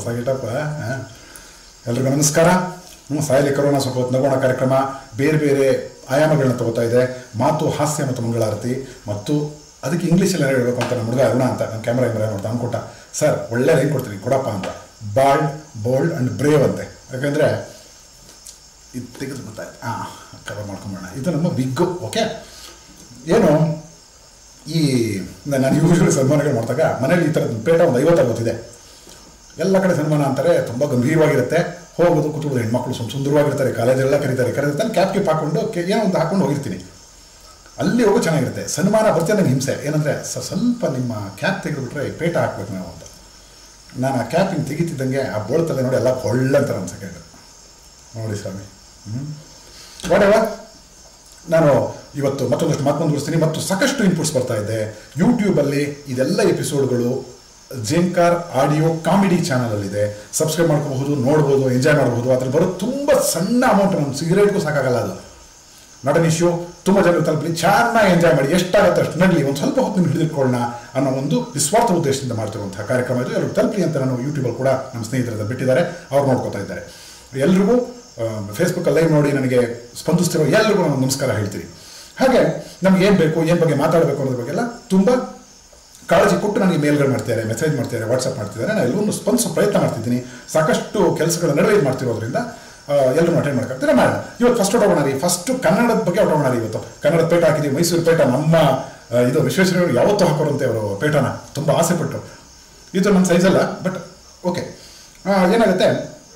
ಹೊಸದಾಗಿಟ್ಟಪ್ಪ ಎಲ್ರಿಗೂ ನಮಸ್ಕಾರ ಹ್ಞೂ ಸಾಯಲಿ ಕರೋನಾ ಸ್ವಲ್ಪ ಹೊತ್ತು ನಗೋಣ ಕಾರ್ಯಕ್ರಮ ಬೇರೆ ಬೇರೆ ಆಯಾಮಗಳನ್ನ ತಗೋತಾ ಇದೆ ಮಾತು ಹಾಸ್ಯ ಮತ್ತು ಮಂಗಳಾರತಿ ಮತ್ತು ಅದಕ್ಕೆ ಇಂಗ್ಲೀಷಲ್ಲಿ ಹೇಳಬೇಕು ಅಂತ ನಮ್ಮ ಹುಡುಗ ಅರುಣ ಅಂತ ನನ್ನ ಕ್ಯಾಮ್ರಾ ಕ್ಯಾಮ್ರಾ ನೋಡ್ತಾ ಅನ್ಕೊಟ್ಟ ಸರ್ ಒಳ್ಳೆ ಲೈನ್ ಕೊಡ್ತೀನಿ ಕೊಡಪ್ಪ ಅಂತ ಬಾಲ್ಡ್ ಬೋಲ್ಡ್ ಆ್ಯಂಡ್ ಬ್ರೇವ್ ಅಂತೆ ಯಾಕಂದರೆ ಇದು ತೆಗೆದು ಗೊತ್ತಾಯ್ತು ಹಾಂ ಕವರ್ ಮಾಡ್ಕೊಂಬೋಣ ಇದು ನಮ್ಮ ಬಿಗ್ಗು ಓಕೆ ಏನು ಈ ನಾನು ಯೂಶ್ವಲಿ ಸನ್ಮಾನಗಳು ಮಾಡಿದಾಗ ಮನೇಲಿ ಈ ಥರದ ಪೇಟ ಒಂದು ಐವತ್ತಾರು ಗೊತ್ತಿದೆ ಎಲ್ಲ ಕಡೆ ಸನ್ಮಾನ ಅಂತಾರೆ ತುಂಬ ಗಂಭೀರವಾಗಿರುತ್ತೆ ಹೋಗೋದು ಕೂತ್ಕೊಳ್ಳೋದು ಹೆಣ್ಮಕ್ಳು ಸುಮ್ ಸುಂದರವಾಗಿರ್ತಾರೆ ಕಾಲೇಜೆಲ್ಲ ಕರೀತಾರೆ ಕರೆದಿರ್ತಾನೆ ಕ್ಯಾಪ್ ಕಿಪ್ ಹಾಕೊಂಡು ಕೆ- ಏನೋ ಒಂದು ಹಾಕೊಂಡು ಹೋಗಿರ್ತೀನಿ ಅಲ್ಲಿ ಹೋಗೋ ಚೆನ್ನಾಗಿರುತ್ತೆ ಸನ್ಮಾನ ಬರ್ತಾರೆ ನಂಗೆ ಹಿಂಸೆ ಏನಂದರೆ ಸ್ವಲ್ಪ ನಿಮ್ಮ ಕ್ಯಾಪ್ ತೆಗೆದುಬಿಟ್ರೆ ಪೇಟ ಹಾಕ್ಬೇಕು ನಾವು ಅಂತ ನಾನು ಆ ಕ್ಯಾಪ್ ಹಿಂಗೆ ತೆಗಿತಿದ್ದಂಗೆ ಆ ಬೋಳ್ತಲೆ ನೋಡಿ ಎಲ್ಲ ಕೊಳ್ಳಂತಾರೆ ಒಂದು ಸೆಕೆಂಡ್ ನೋಡಿ ಸ್ವಾಮಿ ಹ್ಞೂ ವಾಡೆವ ನಾನು ಇವತ್ತು ಮತ್ತೊಂದಷ್ಟು ಮಾತು ಮುಂದುವರಿಸ್ತೀನಿ ಮತ್ತು ಸಾಕಷ್ಟು ಇನ್ಪುಟ್ಸ್ ಬರ್ತಾ ಇದೆ ಯೂಟ್ಯೂಬಲ್ಲಿ ಇದೆಲ್ಲ ಎಪಿಸೋಡ್ಗಳು ಜೇನ್ಕಾರ್ ಆಡಿಯೋ ಕಾಮಿಡಿ ಚಾನಲಲ್ಲಿದೆ ಸಬ್ಸ್ಕ್ರೈಬ್ ಮಾಡ್ಕೋಬಹುದು ನೋಡ್ಬೋದು ಎಂಜಾಯ್ ಮಾಡ್ಬೋದು ಅದ್ರಲ್ಲಿ ಬರೋ ತುಂಬ ಸಣ್ಣ ಅಮೌಂಟ್ ನಮ್ಮ ಸಿಗರೇಟ್ಗೂ ಸಾಕಾಗಲ್ಲ ಅದು ನಟನ ಇಶ್ಯೂ ತುಂಬ ಜನ ತಲುಪಲಿ ಚೆನ್ನಾಗಿ ಎಂಜಾಯ್ ಮಾಡಿ ಎಷ್ಟಾಗುತ್ತೆ ಅಷ್ಟು ನಡಲಿ ಒಂದು ಸ್ವಲ್ಪ ಹೊತ್ತು ನೀವು ಹಿಡಿದಿಟ್ಕೊಳ್ಳೋಣ ಅನ್ನೋ ಒಂದು ನಿಸ್ವಾರ್ಥ ಉದ್ದೇಶದಿಂದ ಮಾಡ್ತಿರುವಂತಹ ಕಾರ್ಯಕ್ರಮ ಇದು ಎಲ್ಲರೂ ತಲುಪಲಿ ಅಂತ ನಾನು ಯೂಟ್ಯೂಬಲ್ಲಿ ಕೂಡ ನಮ್ಮ ಸ್ನೇಹಿತರದ ಬಿಟ್ಟಿದ್ದಾರೆ ಅವ್ರು ನೋಡ್ಕೋತಾ ಇದ್ದಾರೆ ಎಲ್ರಿಗೂ ಫೇಸ್ಬುಕ್ಕಲ್ಲಿ ಲೈವ್ ನೋಡಿ ನನಗೆ ಸ್ಪಂದಿಸ್ತಿರೋ ಎಲ್ರಿಗೂ ನಾನು ನಮಸ್ಕಾರ ಹೇಳ್ತೀನಿ ಹಾಗೆ ನಮ್ಗೆ ಏನು ಬೇಕು ಏನು ಬಗ್ಗೆ ಮಾತಾಡಬೇಕು ಅನ್ನೋದ್ರ ಬಗ್ಗೆ ಎಲ್ಲ ತುಂಬ ಕಾಳಜಿ ಕೊಟ್ಟು ನನಗೆ ಮೇಲ್ಗಳು ಮಾಡ್ತಿದ್ದಾರೆ ಮೆಸೇಜ್ ಮಾಡ್ತಿದ್ದಾರೆ ವಾಟ್ಸಪ್ ಮಾಡ್ತಿದ್ದಾರೆ ನಾನು ಎಲ್ಲವನ್ನೂ ಸ್ಪಂದಿಸೋ ಪ್ರಯತ್ನ ಮಾಡ್ತಿದ್ದೀನಿ ಸಾಕಷ್ಟು ಕೆಲಸಗಳ ನಡುವೆ ಮಾಡ್ತಿರೋದ್ರಿಂದ ಎಲ್ಲರೂ ಅಟೆಂಡ್ ಮಾಡೋಕ್ಕಾಗ್ತದೆ ಮಾಡೋಣ ಇವತ್ತು ಫಸ್ಟ್ ಹೊಟ್ಟೋಗೋಣ ರೀ ಫಸ್ಟು ಕನ್ನಡದ ಬಗ್ಗೆ ಹೊಟ್ಟೋಗೋಣ ರೀ ಇವತ್ತು ಕನ್ನಡದ ಪೇಟ ಹಾಕಿದ್ದೀವಿ ಮೈಸೂರು ಪೇಟ ನಮ್ಮ ಆ, ಇದು ವಿಶ್ವೇಶ್ವರಯ್ಯವರು ಯಾವತ್ತೂ ಹಾಕೋರಂತೆ ಅವರು ಪೇಟನ ತುಂಬ ಆಸೆ ಪಟ್ಟರು ಇದು ನನ್ನ ಸೈಜ್ ಅಲ್ಲ ಬಟ್ ಓಕೆ ಏನಾಗುತ್ತೆ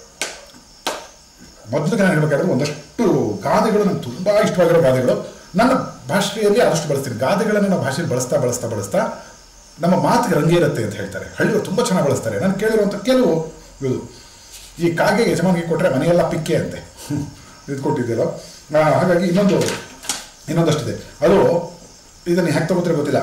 ಮೊದಲಿಗೆ ನಾನು ಹೇಳ್ಬೇಕಾದ್ರೆ ಒಂದಷ್ಟು ಗಾದೆಗಳು ನಂಗೆ ತುಂಬ ಇಷ್ಟವಾಗಿರೋ ಗಾದೆಗಳು ನನ್ನ ಭಾಷೆಯಲ್ಲಿ ಆದಷ್ಟು ಬಳಸ್ತೀನಿ ಗಾದೆಗಳನ್ನು ನಮ್ಮ ಭಾಷೆಯಲ್ಲಿ ಬಳಸ್ತಾ ಬಳಸ್ತಾ ಬಳಸ್ತಾ ನಮ್ಮ ಮಾತಿಗೆ ರಂಗೇರುತ್ತೆ ಅಂತ ಹೇಳ್ತಾರೆ ಹಳ್ಳಿಯವರು ತುಂಬ ಚೆನ್ನಾಗಿ ಬಳಸ್ತಾರೆ ನಾನು ಕೇಳಿರುವಂಥ ಕೆಲವು ಇದು ಈ ಕಾಗೆ ಯಜಮಾನಿಗೆ ಕೊಟ್ಟರೆ ಮನೆಯೆಲ್ಲ ಪಿಕ್ಕೆ ಅಂತೆ ಇದು ಕೊಟ್ಟಿದ್ದೀರೋ ಆ, ಹಾಗಾಗಿ ಇನ್ನೊಂದು ಇನ್ನೊಂದಷ್ಟಿದೆ ಅದು ಇದನ್ನು ಹ್ಯಾಕ್ ತಗೋತಾರೆ ಗೊತ್ತಿಲ್ಲ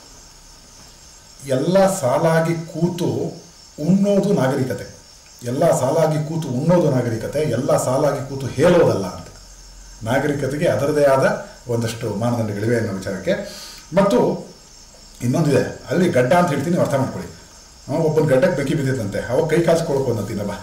ಎಲ್ಲ ಸಾಲಾಗಿ ಕೂತು ಉಣ್ಣೋದು ನಾಗರಿಕತೆ ಎಲ್ಲ ಸಾಲಾಗಿ ಕೂತು ಉಣ್ಣೋದು ನಾಗರಿಕತೆ ಎಲ್ಲ ಸಾಲಾಗಿ ಕೂತು ಹೇಳೋದಲ್ಲ ಅಂತ ನಾಗರಿಕತೆಗೆ ಅದರದೇ ಆದ ಒಂದಷ್ಟು ಮಾನದಂಡಗಳಿವೆ ಅನ್ನೋ ವಿಚಾರಕ್ಕೆ ಮತ್ತು ಇನ್ನೊಂದಿದೆ ಅಲ್ಲಿ ಗಡ್ಡ ಅಂತ ಹೇಳ್ತೀನಿ ನೀವು ಅರ್ಥ ಮಾಡ್ಕೊಳ್ಳಿ ಒಬ್ಬನ ಗಡ್ಡಕ್ಕೆ ಬೆಂಕಿ ಬಿದ್ದಿತ್ತಂತೆ ಅವಾಗ ಕೈ ಕಾಲ್ಸ್ಕೊಳಕ್ಕೆ ಒಂದಂತೀನಲ್ಲ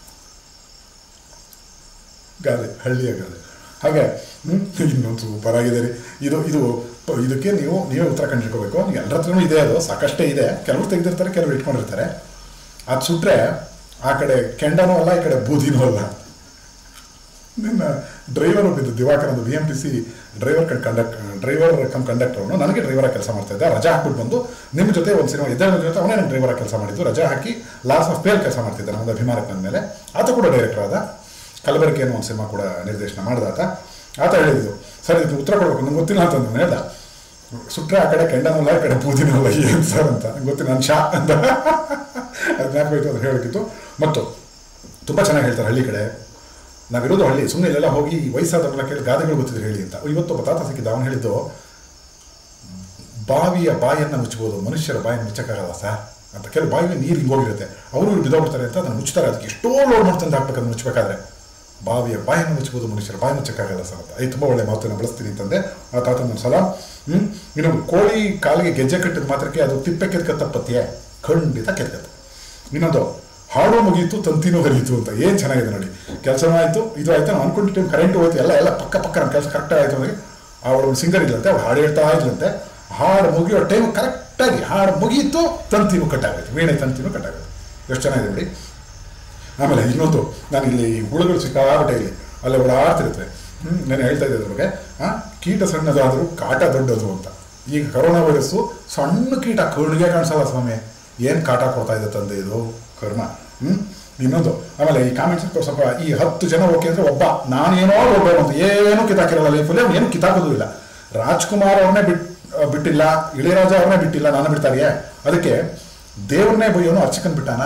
ಗಾದೆ ಹಳ್ಳಿಯ ಗಾದೆ ಹಾಗೆ ಹ್ಮ್, ಇನ್ನೊಂದು ಸೂಪರ್ ಆಗಿದೆ ರೀ ಇದು ಇದು ಪ- ಇದಕ್ಕೆ ನೀವು ನೀವೇ ಉತ್ತರ ಕಂಡಿಡ್ಕೋಬೇಕು ಎಲ್ಲರ ಹತ್ರನೂ ಇದೆ ಅದು ಸಾಕಷ್ಟೇ ಇದೆ ಕೆಲವರು ತೆಗೆದಿರ್ತಾರೆ ಕೆಲವರು ಇಟ್ಕೊಂಡಿರ್ತಾರೆ ಅದು ಸುಟ್ರೆ ಆ ಕಡೆ ಕೆಂಡನೂ ಅಲ್ಲ ಈ ಕಡೆ ಬೂದಿನೂ ಅಲ್ಲ ನಿನ್ನ ಡ್ರೈವರ್ ಒಬ್ಬಿದ್ದು ದಿವಾಕರ್ ಒಂದು B M T C driver cum conduct driver cum conductor ಅವನು ನನಗೆ ಡ್ರೈವರ್ ಕೆಲಸ ಮಾಡ್ತಾ ಇದ್ದ ರಜಾ ಹಾಕ್ಬಿಟ್ಟು ಬಂದು ನಿಮ್ಮ ಜೊತೆ ಒಂದು ಸಿನಿಮಾ ಎದ್ದೇಳ ಜೊತೆ ಅವನೇ ನನ್ನ ಡ್ರೈವರ್ ಕೆಲಸ ಮಾಡಿದ್ದು ರಜಾ ಹಾಕಿ ಲಾಸ್ ಆಫ್ ಪೇಲ್ ಕೆಲಸ ಮಾಡ್ತಿದ್ದ ನಮ್ಮದು ಅಭಿಮಾನಕ್ಕೆ ನನ್ನ ಮೇಲೆ ಆತ ಕೂಡ ಡೈರೆಕ್ಟರ್ ಆದ ಕಲಬೆರಕೆ ಅನ್ನೋ ಒಂದು ಸಿನಿಮಾ ಕೂಡ ನಿರ್ದೇಶನ ಮಾಡಿದ ಆತ ಆತ ಹೇಳಿದ್ದು ಸರ್ ಇದಕ್ಕೆ ಉತ್ತರ ಕೊಡಬೇಕು ನಂಗೆ ಗೊತ್ತಿಲ್ಲ ಅಂತ ನಾನು ಹೇಳ್ದ ಸುಟ್ರೆ ಆ ಕಡೆ ಕೆಂಡನಲ್ಲ ಈ ಕಡೆ ಬೂದಿನಲ್ಲ ಏನು ಸರ್ ಅಂತ ನಂಗೆ ಗೊತ್ತಿಲ್ಲ ನಾನು ಶಾ ಅಂತ ಅದು ಜ್ಞಾಪಕ ಅದು ಹೇಳೋಕ್ಕಿತ್ತು ಮತ್ತು ತುಂಬ ಚೆನ್ನಾಗಿ ಹೇಳ್ತಾರೆ ಹಳ್ಳಿ ಕಡೆ ನಾವಿರೋದು ಹಳ್ಳಿ ಸುಮ್ಮನೆ ಇಲ್ಲೆಲ್ಲ ಹೋಗಿ ವಯಸ್ಸಾದವರೆಲ್ಲ ಕೇಳಿ ಗಾದೆಗಳು ಗೊತ್ತಿದ್ರೆ ಹೇಳಿ ಅಂತ ಇವತ್ತು ಒಬ್ಬ ತಾತ ಸಿಕ್ಕಿದ್ದ ಅವನು ಹೇಳಿದ್ದು ಬಾವಿಯ ಬಾಯನ್ನು ಮುಚ್ಚಬಹುದು ಮನುಷ್ಯರ ಬಾಯನ್ನು ಮುಚ್ಚಕ್ಕಾಗಲ್ಲ ಸರ್ ಅಂತ ಕೆಲವು ಬಾವಿಗೆ ನೀರು ಹಿಂಗೋಗಿರುತ್ತೆ ಅವರು ಇವ್ರು ಬಿದ್ದೋಗ್ಬಿಡ್ತಾರೆ ಅಂತ ಅದನ್ನು ಮುಚ್ತಾರೆ ಅದಕ್ಕೆ ಎಷ್ಟೋ ಲೋಡ್ ಮಾಡ್ತಂದು ಹಾಕ್ಬೇಕು ಅದನ್ನು ಮುಚ್ಚಬೇಕಾದ್ರೆ ಬಾವಿಯ ಬಾಯನ್ನು ಮುಚ್ಚಬಹುದು ಮನುಷ್ಯರ ಬಾಯಿ ಮುಚ್ಚಕ್ಕಾಗಲ್ಲ ಸರ್ ಅಂತ ಐದು ತುಂಬ ಒಳ್ಳೆ ಮಾತನ್ನು ಬಳಸ್ತೀನಿ ಅಂತಂದೆ ಆ ತಾತನ ಸಲ ಹ್ಞೂ ಇನ್ನು ಕೋಳಿ ಕಾಲಿಗೆ ಗೆಜ್ಜೆ ಕಟ್ಟಿದ ಮಾತ್ರಕ್ಕೆ ಅದು ತಿಪ್ಪೆ ಕೆತ್ಕ ತಪ್ಪತ್ತೆಯೇ ಖಂಡಿತ ಕೆತ್ಕತ್ತೆ ಇನ್ನೊಂದು ಹಾಡು ಮುಗೀತು ತಂತಿನೂ ಹರಿಯಿತು ಅಂತ ಏನು ಚೆನ್ನಾಗಿದೆ ನೋಡಿ ಕೆಲಸನೂ ಆಯಿತು ಇದು ಆಯಿತು ನಾವು ಅನ್ಕೊಂಡ ಟೈಮ್ ಕರೆಂಟು ಹೋಯ್ತು ಎಲ್ಲ ಎಲ್ಲ ಪಕ್ಕ ಪಕ್ಕ ನಮ್ಮ ಕೆಲಸ ಕರೆಕ್ಟಾಗಿ ಆಯಿತು ಅಂದರೆ ಅವಳು ಒಂದು ಸಿಂಗರ್ ಇಲ್ಲಂತೆ ಅವಳು ಹಾಡು ಹೇಳ್ತಾ ಇದ್ಲಂತೆ ಹಾಡು ಮುಗಿಯೋ ಟೈಮ್ ಕರೆಕ್ಟಾಗಿ ಹಾಡು ಮುಗೀತು ತಂತಿನೂ ಕಟ್ಟಾಗೈತೆ ವೀಣೆ ತಂತಿನೂ ಕಟ್ಟಾಗೈತೆ ಎಷ್ಟು ಚೆನ್ನಾಗಿದೆ ನೋಡಿ ಆಮೇಲೆ ಇನ್ನೊಂದು ನಾನು ಇಲ್ಲಿ ಹುಳುಗಳು ಸಿಕ್ಕಾಪಟ್ಟೆ ಇಲ್ಲಿ ಅಲ್ಲೇ ಓಡಾಡ್ತಿರ್ತವೆ ಹ್ಞೂ ನಾನು ಹೇಳ್ತಾ ಇದ್ದೆ ಅದ್ರ ಬಗ್ಗೆ ಆ, ಕೀಟ ಸಣ್ಣದಾದರೂ ಕಾಟ ದೊಡ್ಡದು ಅಂತ ಈಗ ಕರೋನಾ ವೈರಸ್ಸು ಸಣ್ಣ ಕೀಟ ಕಣ್ಣಿಗೆ ಕಾಣಿಸಲ್ಲ ಸ್ವಾಮಿ ಏನು ಕಾಟ ಕೊಡ್ತಾ ಇದೆ ತಂದೆ ಇದು ಕರ್ಮ ಹ್ಞೂ ಇನ್ನೊಂದು ಆಮೇಲೆ ಈ ಕಾಮೆಂಟ್ಸ್ ಸ್ವಲ್ಪ ಈ ಹತ್ತು ಜನ ಓಕೆ ಅಂದರೆ ಒಬ್ಬ ನಾನೇನೋ ಒಬ್ಬ ಅಂತ ಏನೂ ಕಿತಾಕಿರಲ್ಲ ಲೈಫಲ್ಲಿ ಅವ್ನು ಏನು ಕಿತಾಕೋದು ಇಲ್ಲ ರಾಜ್ಕುಮಾರ್ ಅವ್ರನ್ನೇ ಬಿಟ್ ಬಿಟ್ಟಿಲ್ಲ ಇಳೆಯರಾಜ ಅವ್ರನ್ನೇ ಬಿಟ್ಟಿಲ್ಲ ನಾನು ಬಿಡ್ತಾರಿಯೇ ಅದಕ್ಕೆ ದೇವ್ರನ್ನೇ ಬೈಯೋನು ಅರ್ಚಕನ್ ಬಿಟ್ಟಾನ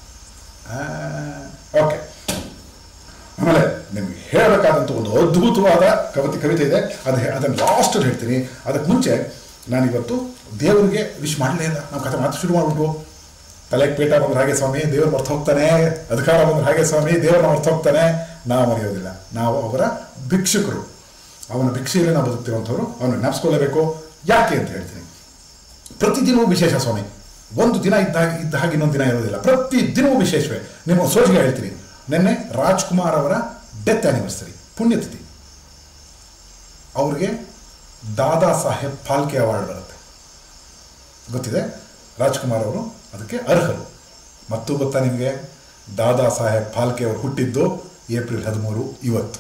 ಓಕೆ ಆಮೇಲೆ ನಿಮ್ಗೆ ಹೇಳಬೇಕಾದಂಥ ಒಂದು ಅದ್ಭುತವಾದ ಕವಿತೆ ಕವಿತೆ ಇದೆ ಅದು ಹೇ- ಅದನ್ನು ಲಾಸ್ಟಲ್ಲಿ ಹೇಳ್ತೀನಿ ಅದಕ್ಕೆ ಮುಂಚೆ ನಾನಿವತ್ತು ದೇವರಿಗೆ ವಿಶ್ ಮಾಡಲೇ ಇಲ್ಲ ನಾವು ಕಥೆ ಮಾತು ಶುರು ಮಾಡಿಬಿಟ್ಟು ತಲೆಗೆ ಪೀಠ ಬಂದ್ರೆ ಹಾಗೆ ಸ್ವಾಮಿ ದೇವರು ಮರ್ತು ಹೋಗ್ತಾನೆ ಅಧಿಕಾರ ಬಂದ್ರೆ ಹಾಗೆ ಸ್ವಾಮಿ ದೇವರನ್ನ ಮರ್ತು ಹೋಗ್ತಾನೆ ನಾವು ಮರೆಯೋದಿಲ್ಲ ನಾವು ಅವರ ಭಿಕ್ಷುಕರು ಅವನ ಭಿಕ್ಷೆಯಲ್ಲಿ ನಾವು ಬದುಕ್ತಿರುವಂಥವ್ರು ಅವನು ಜ್ಞಾಪಿಸ್ಕೊಳ್ಳೇಬೇಕು ಯಾಕೆ ಅಂತ ಹೇಳ್ತೀನಿ ಪ್ರತಿದಿನವೂ ವಿಶೇಷ ಸ್ವಾಮಿ ಒಂದು ದಿನ ಇದ್ದ ಇದ್ದ ಹಾಗೆ ಇನ್ನೊಂದು ದಿನ ಇರೋದಿಲ್ಲ ಪ್ರತಿ ದಿನವೂ ವಿಶೇಷವೇ ನಿಮ್ಮ ಸೋಜಿಗೆ ಹೇಳ್ತೀನಿ ನಿನ್ನೆ ರಾಜ್ಕುಮಾರ್ ಅವರ ಡೆತ್ ಆ್ಯನಿವರ್ಸರಿ ಪುಣ್ಯತಿಥಿ ಅವ್ರಿಗೆ ದಾದಾ ಸಾಹೇಬ್ ಫಾಲ್ಕೆ ಅವಾರ್ಡ್ ಬರುತ್ತೆ ಗೊತ್ತಿದೆ ರಾಜ್ಕುಮಾರ್ ಅವರು ಅದಕ್ಕೆ ಅರ್ಹರು ಮತ್ತು ಗೊತ್ತಾ ನಿಮಗೆ ದಾದಾ ಸಾಹೇಬ್ ಫಾಲ್ಕೆ ಅವರು ಹುಟ್ಟಿದ್ದು ಏಪ್ರಿಲ್ ಹದಿಮೂರು ಇವತ್ತು